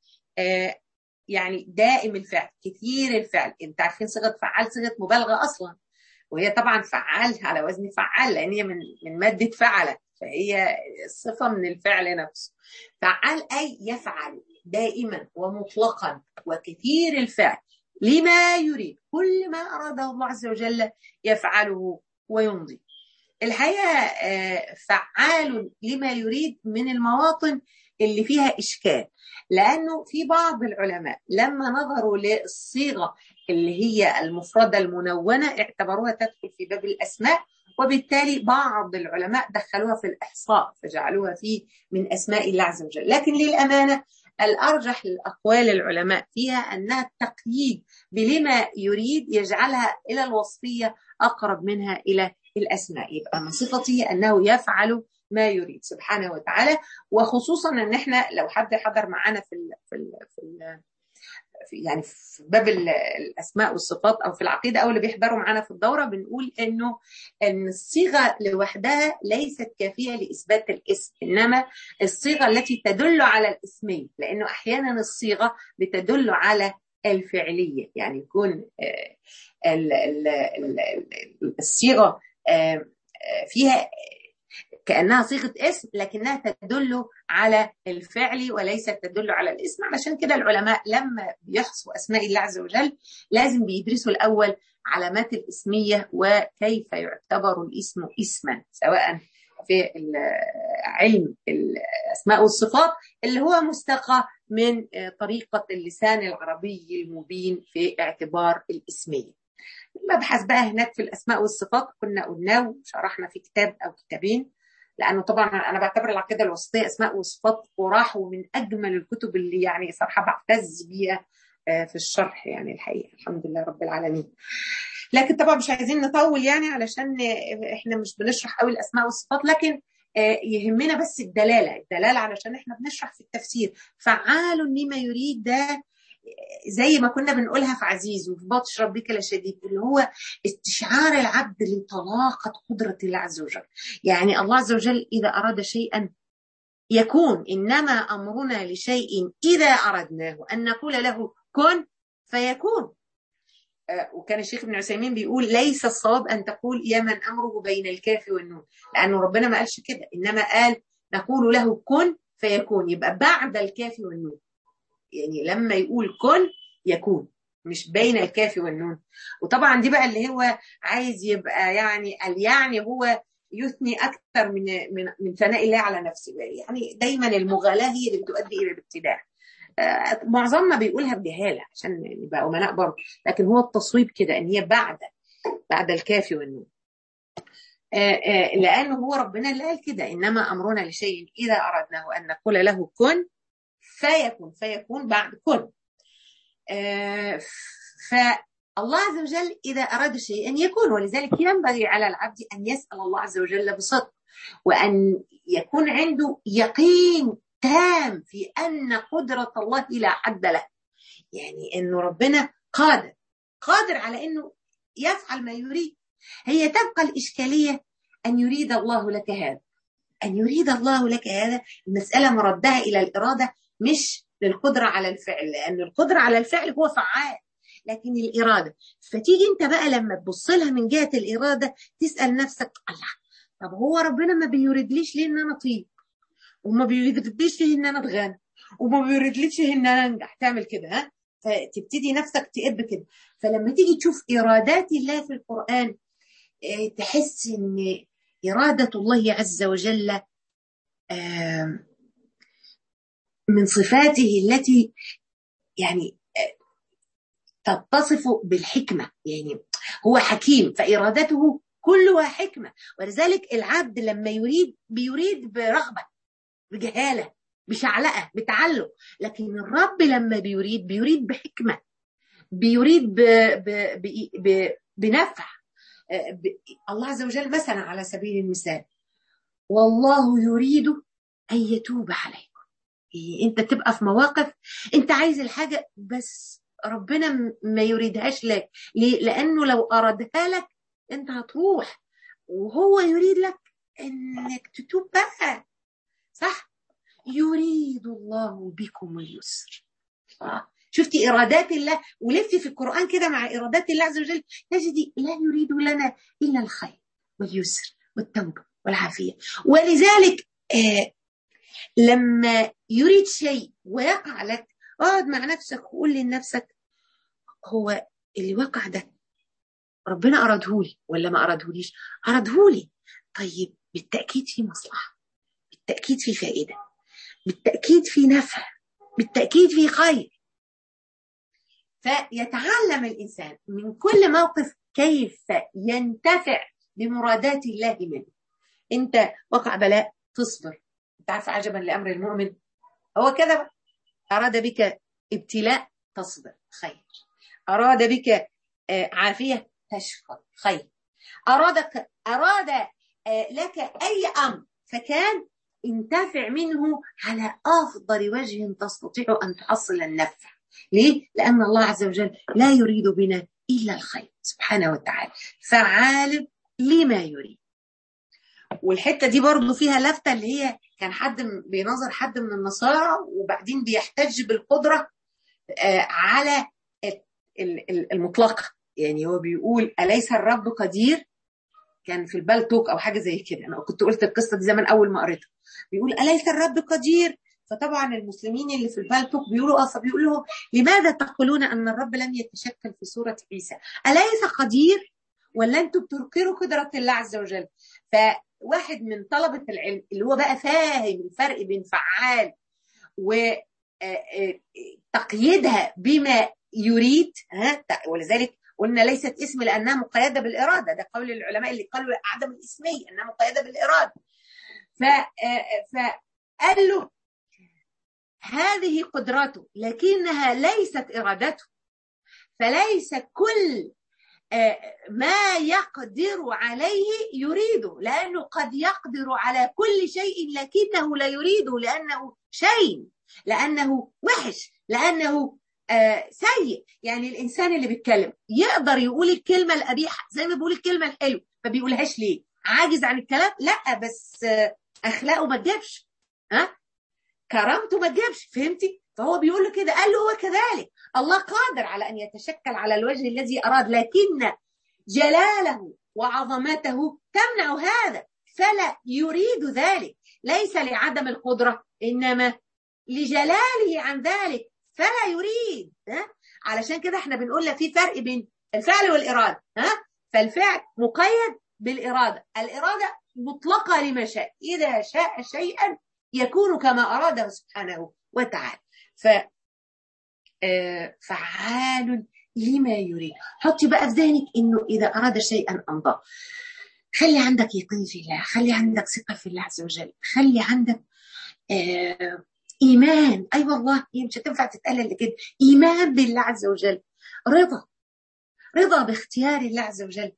يعني دائم الفعل كثير الفعل انت عارفين صيغه فعال صيغه مبالغه اصلا وهي طبعا فعال على وزن فعال لان هي من من ماده فعل فهي صفه من الفعل نفسه فعال اي يفعل دائما ومطلقا وكثير الفعل لما يريد كل ما أراده الله عز وجل يفعله ويمضي الحقيقة فعال لما يريد من المواطن اللي فيها إشكال لأنه في بعض العلماء لما نظروا للصيغة اللي هي المفردة المنونة اعتبروها تدخل في باب الأسماء وبالتالي بعض العلماء دخلوها في الإحصاء فجعلوها فيه من أسماء الله عز وجل لكن للأمانة الأرجح للأقوال العلماء فيها أنها التقييد بلما يريد يجعلها إلى الوصفية أقرب منها إلى الأسماء يبقى من صفته أنه يفعل ما يريد سبحانه وتعالى وخصوصا ان احنا لو حد حضر معانا في ال في ال في, ال في يعني في باب الاسماء والصفات او في العقيده او اللي بيحضروا معانا في الدوره بنقول انه ان الصيغه لوحدها ليست كافيه لاثبات الاسم انما الصيغه التي تدل على الاسميه لانه احيانا الصيغه بتدل على الفعليه يعني يكون الصيغه فيها كانها صيغه اسم لكنها تدل على الفعل وليست تدل على الاسم علشان كده العلماء لما بيحصوا اسماء الله عز وجل لازم بيدرسوا الاول علامات الاسميه وكيف يعتبر الاسم اسما سواء في علم الاسماء والصفات اللي هو مستقى من طريقه اللسان العربي المبين في اعتبار الاسميه. المبحث بقى هناك في الاسماء والصفات كنا قلناه وشرحنا في كتاب او كتابين لانه طبعا انا بعتبر العقيده الوسطيه اسماء وصفات قراح ومن اجمل الكتب اللي يعني صراحه بعتز بيها في الشرح يعني الحقيقه الحمد لله رب العالمين. لكن طبعا مش عايزين نطول يعني علشان احنا مش بنشرح قوي الاسماء والصفات لكن يهمنا بس الدلاله الدلاله علشان احنا بنشرح في التفسير فعال لما يريد ده زي ما كنا بنقولها في عزيز وفي بطش ربك لشديد اللي هو استشعار العبد لطلاقه قدره الله عز وجل يعني الله عز وجل اذا اراد شيئا يكون انما امرنا لشيء اذا اردناه ان نقول له كن فيكون وكان الشيخ ابن عثيمين بيقول ليس الصواب ان تقول يا من امره بين الكاف والنون لانه ربنا ما قالش كده انما قال نقول له كن فيكون يبقى بعد الكاف والنون يعني لما يقول كن يكون مش بين الكاف والنون وطبعا دي بقى اللي هو عايز يبقى يعني قال يعني هو يثني اكثر من من من ثناء الله على نفسه يعني دايما المغالاه هي اللي بتؤدي الى الابتداع معظمنا بيقولها بجهاله عشان نبقى امناء برضه لكن هو التصويب كده ان هي بعد بعد الكاف والنون لانه هو ربنا اللي قال كده انما امرنا لشيء اذا اردناه ان نقول له كن فيكون فيكون بعد كن فالله عز وجل اذا اراد شيئا يكون ولذلك ينبغي على العبد ان يسال الله عز وجل بصدق وان يكون عنده يقين تام في ان قدره الله لا حد له يعني انه ربنا قادر قادر على انه يفعل ما يريد هي تبقى الاشكاليه ان يريد الله لك هذا ان يريد الله لك هذا المساله مردها الى الاراده مش للقدره على الفعل لان القدره على الفعل هو فعال لكن الاراده فتيجي انت بقى لما تبص لها من جهه الاراده تسال نفسك الله طب هو ربنا ما بيريدليش ليه ان انا اطيب وما بيريدليش ليه ان انا اتغنى وما بيريدليش ليه ان انا انجح تعمل كده ها فتبتدي نفسك تقب كده فلما تيجي تشوف ارادات الله في القران تحس ان اراده الله عز وجل من صفاته التي يعني تتصف بالحكمه يعني هو حكيم فارادته كلها حكمه ولذلك العبد لما يريد بيريد برغبه بجهاله بشعلقه بتعلق لكن الرب لما بيريد بيريد بحكمه بيريد ب ب ب ب بنفع ب الله عز وجل مثلا على سبيل المثال والله يريد ان يتوب عليكم انت تبقى في مواقف انت عايز الحاجه بس ربنا ما يريدهاش لك ليه؟ لانه لو ارادها لك انت هتروح وهو يريد لك انك تتوب بقى صح يريد الله بكم اليسر شفتي ارادات الله ولفي في القران كده مع ارادات الله عز وجل تجدي لا يريد لنا الا الخير واليسر والتوبه والعافيه ولذلك آه لما يريد شيء ويقع لك اقعد مع نفسك وقول لنفسك هو اللي وقع ده ربنا أرادهولي ولا ما أرادهوليش أرادهولي طيب بالتأكيد في مصلحة بالتأكيد في فائدة بالتأكيد في نفع بالتأكيد في خير فيتعلم الإنسان من كل موقف كيف ينتفع بمرادات الله منه أنت وقع بلاء تصبر أنت عارف عجبا لأمر المؤمن هو كذا أراد بك ابتلاء تصبر خير أراد بك عافية تشكر خير أرادك أراد لك أي أمر فكان انتفع منه على أفضل وجه تستطيع أن تحصل النفع ليه؟ لأن الله عز وجل لا يريد بنا إلا الخير سبحانه وتعالى فعال لما يريد والحته دي برضو فيها لفته اللي هي كان حد بينظر حد من النصارى وبعدين بيحتج بالقدره على المطلقه يعني هو بيقول اليس الرب قدير كان في البلتوك او حاجه زي كده انا كنت قلت القصه دي زمان اول ما قريتها بيقول اليس الرب قدير فطبعا المسلمين اللي في البلتوك بيقولوا اه فبيقول لهم لماذا تقولون ان الرب لم يتشكل في صوره عيسى اليس قدير ولا انتوا بتنكروا قدره الله عز وجل فواحد من طلبه العلم اللي هو بقى فاهم الفرق بين فعال وتقييدها بما يريد ها ولذلك قلنا ليست اسم لانها مقيده بالاراده ده قول العلماء اللي قالوا عدم الاسميه انها مقيده بالاراده ف فقال له هذه قدرته لكنها ليست ارادته فليس كل ما يقدر عليه يريده لانه قد يقدر على كل شيء لكنه لا يريده لانه شيء لانه وحش لانه آه سيء يعني الانسان اللي بيتكلم يقدر يقول الكلمه القبيحه زي ما بيقول الكلمه الحلوه ما بيقولهاش ليه عاجز عن الكلام لا بس آه اخلاقه ما تجيبش ها كرامته ما تجيبش فهمتي فهو بيقول له كده قال له هو كذلك الله قادر على ان يتشكل على الوجه الذي اراد لكن جلاله وعظمته تمنع هذا فلا يريد ذلك ليس لعدم القدره انما لجلاله عن ذلك فلا يريد ها علشان كده احنا بنقول لك في فرق بين الفعل والاراده ها فالفعل مقيد بالاراده الاراده مطلقه لما شاء اذا شاء شيئا يكون كما اراده سبحانه وتعالى ف فعال لما يريد حطي بقى في ذهنك انه اذا اراد شيئا امضاه خلي عندك يقين في الله خلي عندك ثقه في الله عز وجل خلي عندك آه ايمان اي أيوة والله هي مش هتنفع تتقال الا كده ايمان بالله عز وجل رضا رضا باختيار الله عز وجل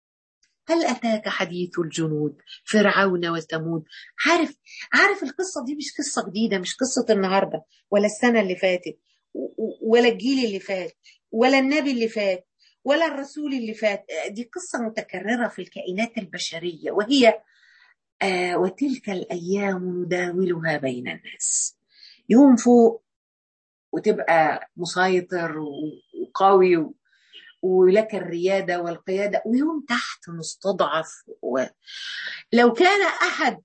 هل اتاك حديث الجنود فرعون وثمود عارف عارف القصه دي مش قصه جديده مش قصه النهارده ولا السنه اللي فاتت ولا الجيل اللي فات ولا النبي اللي فات ولا الرسول اللي فات دي قصه متكرره في الكائنات البشريه وهي آه وتلك الايام نداولها بين الناس يوم فوق وتبقى مسيطر وقوي ولك الريادة والقيادة ويوم تحت مستضعف و... لو كان أحد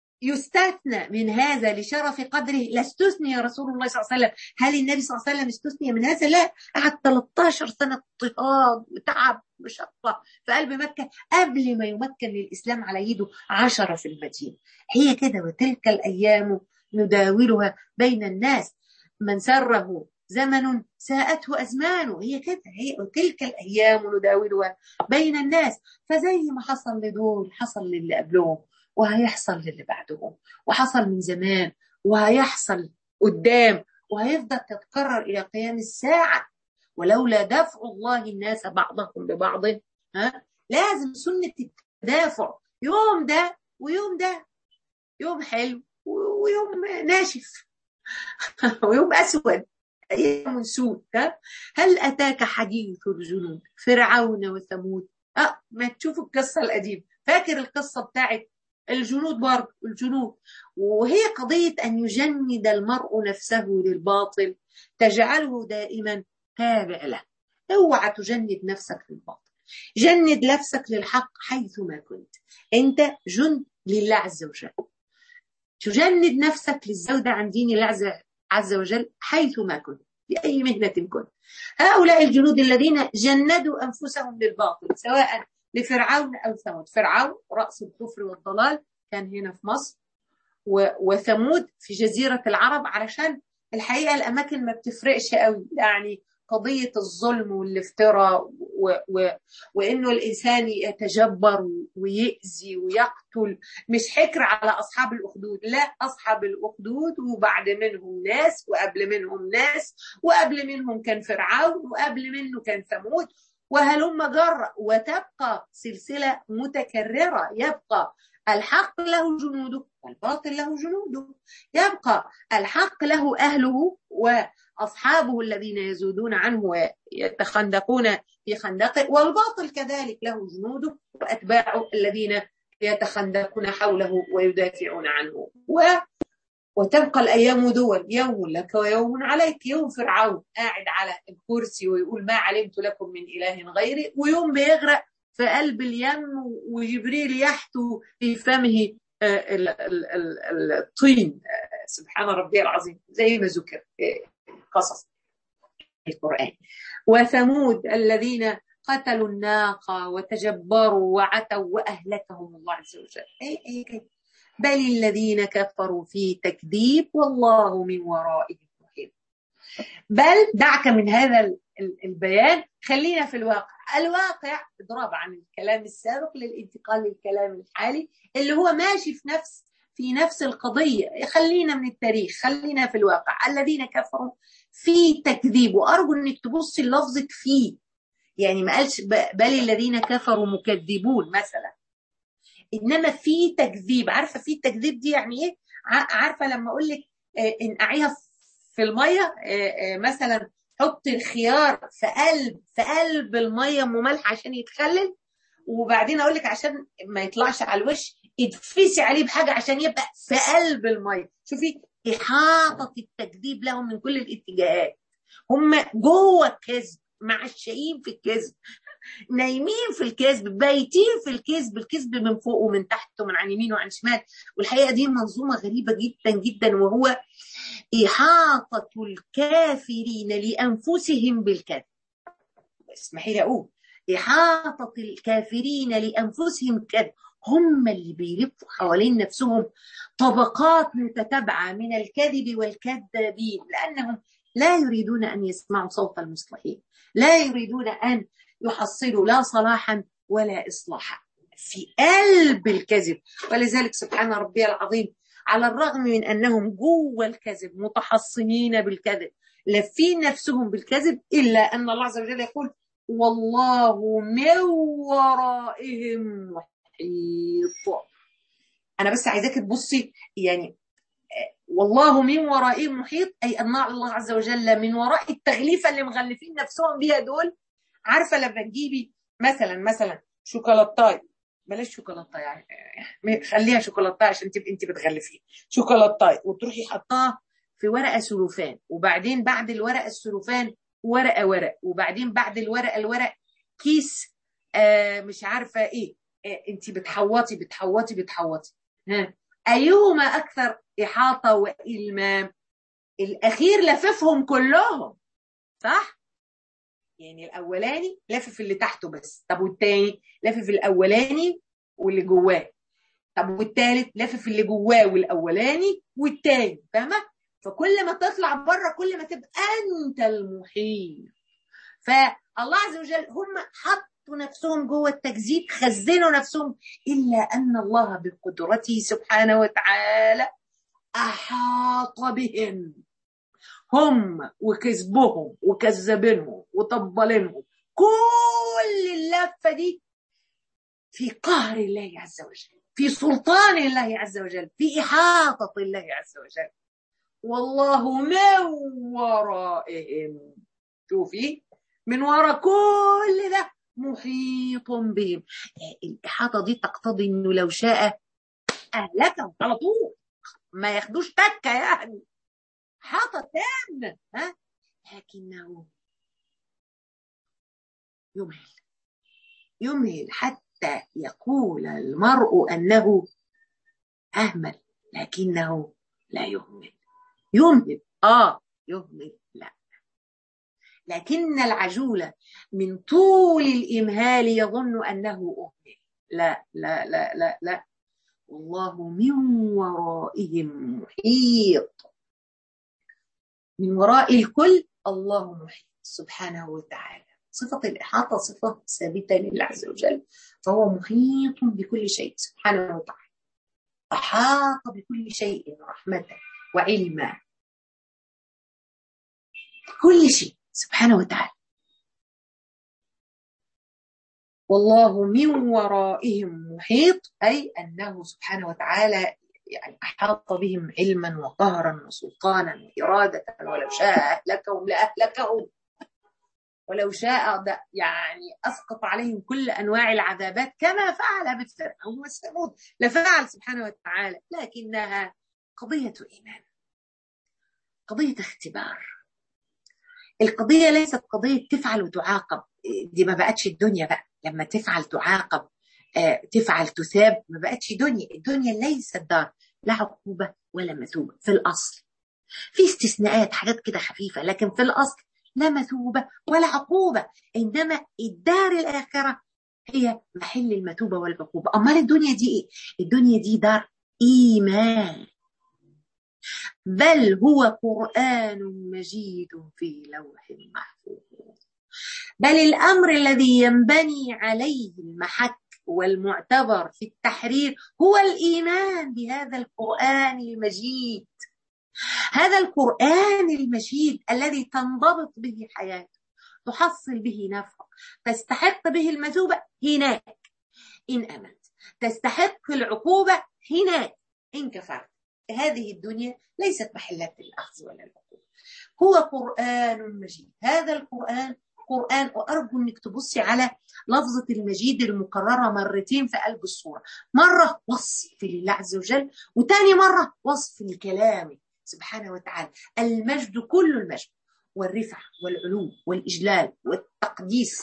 يستثنى من هذا لشرف قدره لاستثني رسول الله صلى الله عليه وسلم هل النبي صلى الله عليه وسلم استثني من هذا لا قعد 13 سنة اضطهاد وتعب مشقة في قلب مكة قبل ما يمكن للإسلام على يده عشرة في المدينة هي كده وتلك الأيام نداولها بين الناس من سره زمن ساءته أزمانه هي كده هي وتلك الأيام نداولها بين الناس فزي ما حصل لدول حصل للي قبلهم وهيحصل للي بعدهم وحصل من زمان وهيحصل قدام وهيفضل تتكرر إلى قيام الساعة ولولا دفع الله الناس بعضهم ببعض ها لازم سنة التدافع يوم ده ويوم ده يوم حلو ويوم ناشف ويوم أسود أيام سود هل أتاك حديث الجنود فرعون وثمود أه ما تشوف القصة القديمة فاكر القصة بتاعت الجنود برضه الجنود وهي قضية أن يجند المرء نفسه للباطل تجعله دائما تابع له اوعى تجند نفسك للباطل جند نفسك للحق حيثما كنت انت جند لله عز وجل تجند نفسك للزودة عن دين الله عز وجل حيثما كنت بأي مهنة كنت هؤلاء الجنود الذين جندوا أنفسهم للباطل سواء لفرعون أو ثمود فرعون رأس الكفر والضلال كان هنا في مصر وثمود في جزيرة العرب علشان الحقيقة الأماكن ما بتفرقش قوي يعني قضية الظلم والافتراء و... و... وإنه الإنسان يتجبر ويأذي ويقتل مش حكر على أصحاب الأخدود لا أصحاب الأخدود وبعد منهم ناس وقبل منهم ناس وقبل منهم كان فرعون وقبل منه كان ثمود وهلم جر وتبقى سلسلة متكررة يبقى الحق له جنوده والباطل له جنوده يبقى الحق له أهله وأصحابه الذين يزودون عنه ويتخندقون في خندقه والباطل كذلك له جنوده وأتباعه الذين يتخندقون حوله ويدافعون عنه و وتبقى الأيام دول يوم لك ويوم عليك يوم فرعون قاعد على الكرسي ويقول ما علمت لكم من إله غيري ويوم بيغرق في قلب اليم وجبريل يحتو في فمه الطين سبحان ربي العظيم زي ما ذكر قصص القرآن وثمود الذين قتلوا الناقة وتجبروا وعتوا وأهلكهم الله عز وجل أي أي أي بل الذين كفروا في تكذيب والله من ورائهم محيط بل دعك من هذا البيان خلينا في الواقع الواقع اضراب عن الكلام السابق للانتقال للكلام الحالي اللي هو ماشي في نفس في نفس القضية خلينا من التاريخ خلينا في الواقع الذين كفروا في تكذيب وأرجو أنك تبصي لفظة فيه يعني ما قالش بل الذين كفروا مكذبون مثلا انما في تكذيب عارفه في تكذيب دي يعني ايه عارفه لما اقول لك انقعيها في الميه مثلا حط الخيار في قلب في قلب الميه ام ملح عشان يتخلل وبعدين اقول لك عشان ما يطلعش على الوش ادفسي عليه بحاجه عشان يبقى في قلب الميه شوفي احاطه التكذيب لهم من كل الاتجاهات هم جوه الكذب معشقين في الكذب نايمين في الكذب بايتين في الكذب الكذب من فوق ومن تحت ومن عن يمين وعن شمال والحقيقه دي منظومه غريبه جدا جدا وهو احاطه الكافرين لانفسهم بالكذب اسمحي لي اقول احاطه الكافرين لانفسهم بالكذب هم اللي بيلفوا حوالين نفسهم طبقات متتابعه من الكذب والكذابين لانهم لا يريدون ان يسمعوا صوت المصلحين لا يريدون ان يحصلوا لا صلاحا ولا اصلاحا في قلب الكذب ولذلك سبحان ربي العظيم على الرغم من انهم جوه الكذب متحصنين بالكذب لافين نفسهم بالكذب الا ان الله عز وجل يقول والله من ورائهم محيط انا بس عايزاك تبصي يعني والله من ورائهم محيط اي ان الله عز وجل من وراء التغليفه اللي مغلفين نفسهم بيها دول عارفه لما تجيبي مثلا مثلا شوكولاتاي بلاش شوكولاتاي يعني خليها شوكولاتاي عشان تبقي انت بتغلفيه شوكولاتاي وتروحي حطاها في ورقه سلوفان وبعدين بعد الورقه السلوفان ورقه ورق وبعدين بعد الورقه الورق كيس آه مش عارفه ايه آه انت بتحوطي بتحوطي بتحوطي ها ايهما اكثر احاطه والمام الاخير لففهم كلهم صح يعني الاولاني لافف اللي تحته بس طب والتاني لافف الاولاني واللي جواه طب والتالت لافف اللي جواه والاولاني والتاني فاهمه فكل ما تطلع بره كل ما تبقى انت المحيط فالله عز وجل هم حطوا نفسهم جوه التكذيب خزنوا نفسهم الا ان الله بقدرته سبحانه وتعالى احاط بهم هم وكذبهم وكذابينهم وطبلينهم كل اللفه دي في قهر الله عز وجل في سلطان الله عز وجل في احاطه الله عز وجل والله من ورائهم شوفي من وراء كل ده محيط بهم الإحاطة دي تقتضي إنه لو شاء أهلكهم على طول ما ياخدوش تكة يعني إحاطة تامة ها لكنه يمهل يمهل حتى يقول المرء أنه أهمل لكنه لا يهمل يمهل آه يهمل لا لكن العجول من طول الإمهال يظن أنه أهمل لا لا لا لا لا والله من ورائهم محيط من وراء الكل الله محيط سبحانه وتعالى صفة الإحاطة صفة ثابتة لله عز وجل فهو محيط بكل شيء سبحانه وتعالى أحاط بكل شيء رحمة وعلما كل شيء سبحانه وتعالى والله من ورائهم محيط أي أنه سبحانه وتعالى يعني أحاط بهم علما وقهرا وسلطانا وإرادة ولو شاء أهلكهم لأهلكهم ولو شاء يعني أسقط عليهم كل أنواع العذابات كما فعل بالفرعون والثمود لفعل سبحانه وتعالى لكنها قضية إيمان قضية اختبار القضية ليست قضية تفعل وتعاقب دي ما بقتش الدنيا بقى لما تفعل تعاقب آه، تفعل تثاب ما بقتش دنيا الدنيا ليست دار لا عقوبة ولا مثوبة في الأصل في استثناءات حاجات كده خفيفة لكن في الأصل لا مثوبة ولا عقوبة إنما الدار الآخرة هي محل المثوبة والعقوبة أمال الدنيا دي إيه؟ الدنيا دي دار إيمان بل هو قرآن مجيد في لوح محفوظ بل الأمر الذي ينبني عليه المحك والمعتبر في التحرير هو الإيمان بهذا القرآن المجيد هذا القرآن المجيد الذي تنضبط به حياته تحصل به نفع تستحق به المثوبة هناك إن أمنت تستحق العقوبة هناك إن كفرت هذه الدنيا ليست محلات الأخذ ولا العقوبة هو قرآن مجيد هذا القرآن قرآن وأرجو أنك تبصي على لفظة المجيد المكررة مرتين في قلب الصورة مرة وصف لله عز وجل وتاني مرة وصف لكلامه سبحانه وتعالى المجد كل المجد والرفع والعلو والإجلال والتقديس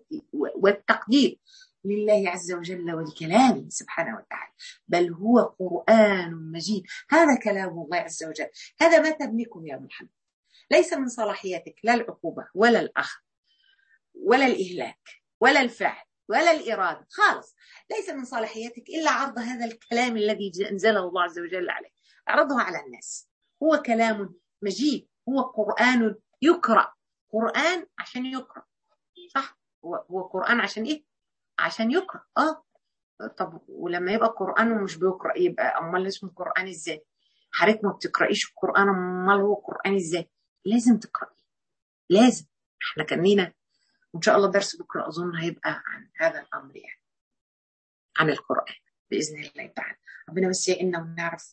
والتقدير لله عز وجل ولكلامه سبحانه وتعالى بل هو قرآن مجيد هذا كلام الله عز وجل هذا ما تملكه يا محمد ليس من صلاحياتك لا العقوبة ولا الأخذ ولا الإهلاك ولا الفعل ولا الإرادة خالص ليس من صلاحياتك إلا عرض هذا الكلام الذي أنزله الله عز وجل عليك عرضه على الناس هو كلام مجيد هو قرآن يقرأ قرآن عشان يقرأ صح هو قرآن عشان إيه عشان يقرأ آه طب ولما يبقى قرآن ومش بيقرأ يبقى أمال اسمه قرآن إزاي حضرتك ما بتقرأيش القرآن أمال هو قرآن إزاي لازم تقرأي لازم احنا كان لينا وإن شاء الله درس بكرة أظن هيبقى عن هذا الأمر يعني عن القرآن بإذن الله تعالى ربنا بس يعيننا ونعرف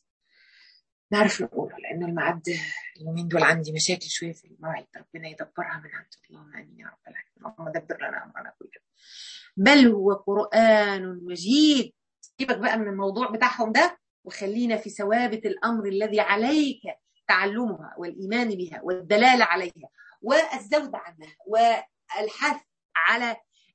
نعرف نقوله لأن الميعاد اليومين دول عندي مشاكل شوية في المواعيد ربنا يدبرها من عنده اللهم آمين يا رب العالمين اللهم دبر لنا أمرنا كله بل هو قرآن مجيد سيبك بقى من الموضوع بتاعهم ده وخلينا في ثوابت الأمر الذي عليك تعلمها والإيمان بها والدلالة عليها والزود عنها والحث على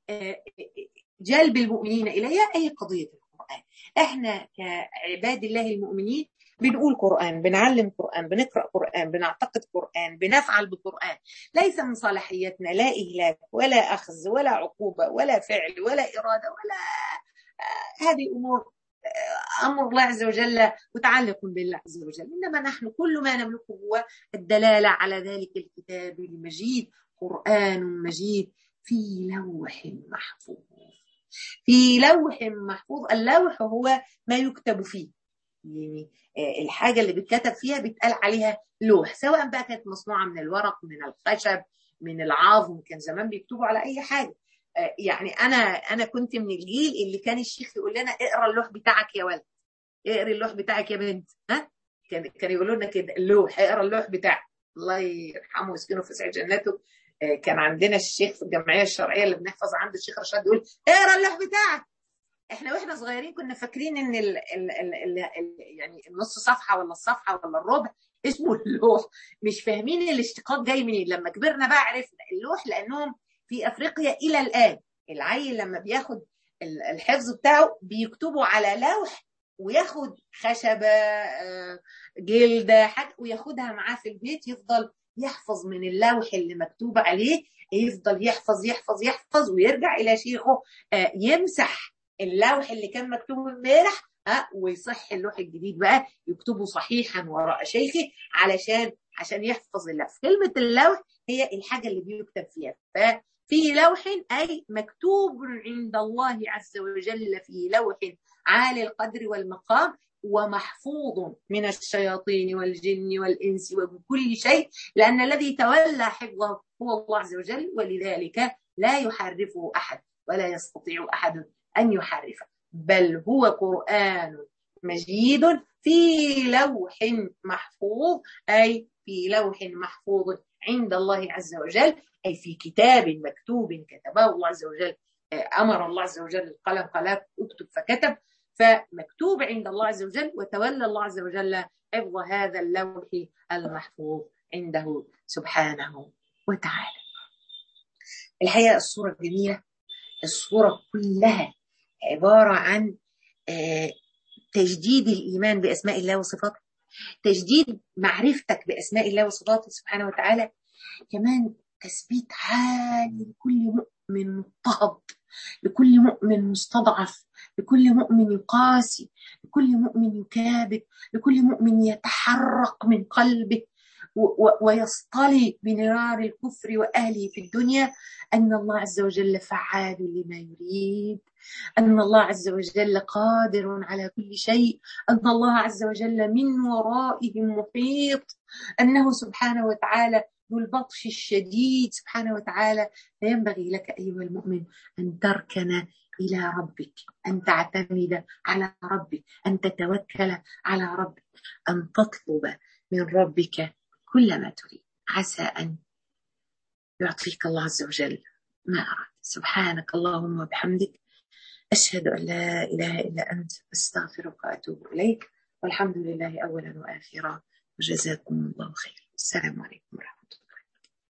جلب المؤمنين إليها أي قضية القرآن احنا كعباد الله المؤمنين بنقول قرآن بنعلم قرآن بنقرأ قرآن بنعتقد قرآن بنفعل بالقرآن ليس من صلاحيتنا لا إهلاك ولا أخذ ولا عقوبة ولا فعل ولا إرادة ولا هذه أمور أمر الله عز وجل متعلق بالله عز وجل إنما نحن كل ما نملكه هو الدلالة على ذلك الكتاب المجيد قرآن مجيد في لوح محفوظ في لوح محفوظ اللوح هو ما يكتب فيه يعني الحاجة اللي بيتكتب فيها بيتقال عليها لوح سواء بقى كانت مصنوعة من الورق من الخشب من العظم كان زمان بيكتبوا على أي حاجة يعني أنا أنا كنت من الجيل اللي كان الشيخ يقول لنا اقرا اللوح بتاعك يا ولد اقري اللوح بتاعك يا بنت ها كان كان يقولوا لنا كده اللوح اقرا اللوح بتاعك الله يرحمه ويسكنه في سعيد جناته كان عندنا الشيخ في الجمعيه الشرعيه اللي بنحفظ عنده الشيخ رشاد يقول اقرا اللوح بتاعك احنا واحنا صغيرين كنا فاكرين ان ال ال ال ال ال يعني النص صفحه ولا الصفحه ولا الربع اسمه اللوح مش فاهمين الاشتقاق جاي منين لما كبرنا بقى عرفنا اللوح لانهم في افريقيا الى الان العيل لما بياخد الحفظ بتاعه بيكتبوا على لوح وياخد خشبه جلده حاجه وياخدها معاه في البيت يفضل يحفظ من اللوح اللي مكتوب عليه يفضل يحفظ يحفظ يحفظ ويرجع الى شيخه يمسح اللوح اللي كان مكتوب امبارح ها ويصح اللوح الجديد بقى يكتبه صحيحا وراء شيخه علشان عشان يحفظ اللوح كلمه اللوح هي الحاجه اللي بيكتب فيها ففي لوح اي مكتوب عند الله عز وجل في لوح عالي القدر والمقام ومحفوظ من الشياطين والجن والانس وكل شيء لان الذي تولى حفظه هو الله عز وجل ولذلك لا يحرفه احد ولا يستطيع احد أن يحرفه بل هو قرآن مجيد في لوح محفوظ أي في لوح محفوظ عند الله عز وجل أي في كتاب مكتوب كتبه الله عز وجل أمر الله عز وجل القلم قال اكتب فكتب فمكتوب عند الله عز وجل وتولى الله عز وجل حفظ هذا اللوح المحفوظ عنده سبحانه وتعالى الحقيقة الصورة جميلة الصورة كلها عبارة عن تجديد الإيمان بأسماء الله وصفاته تجديد معرفتك بأسماء الله وصفاته سبحانه وتعالى كمان تثبيت عالي لكل مؤمن مضطهد لكل مؤمن مستضعف لكل مؤمن قاسي لكل مؤمن يكابد لكل مؤمن يتحرق من قلبه ويصطلي بنار الكفر واهله في الدنيا ان الله عز وجل فعال لما يريد ان الله عز وجل قادر على كل شيء ان الله عز وجل من ورائهم محيط انه سبحانه وتعالى ذو البطش الشديد سبحانه وتعالى فينبغي لك ايها المؤمن ان تركن الى ربك ان تعتمد على ربك ان تتوكل على ربك ان تطلب من ربك كل ما تريد عسى أن يعطيك الله عز وجل ما أراد سبحانك اللهم وبحمدك أشهد أن لا إله إلا أنت أستغفرك وأتوب إليك والحمد لله أولا وآخرا وجزاكم الله خير السلام عليكم ورحمة الله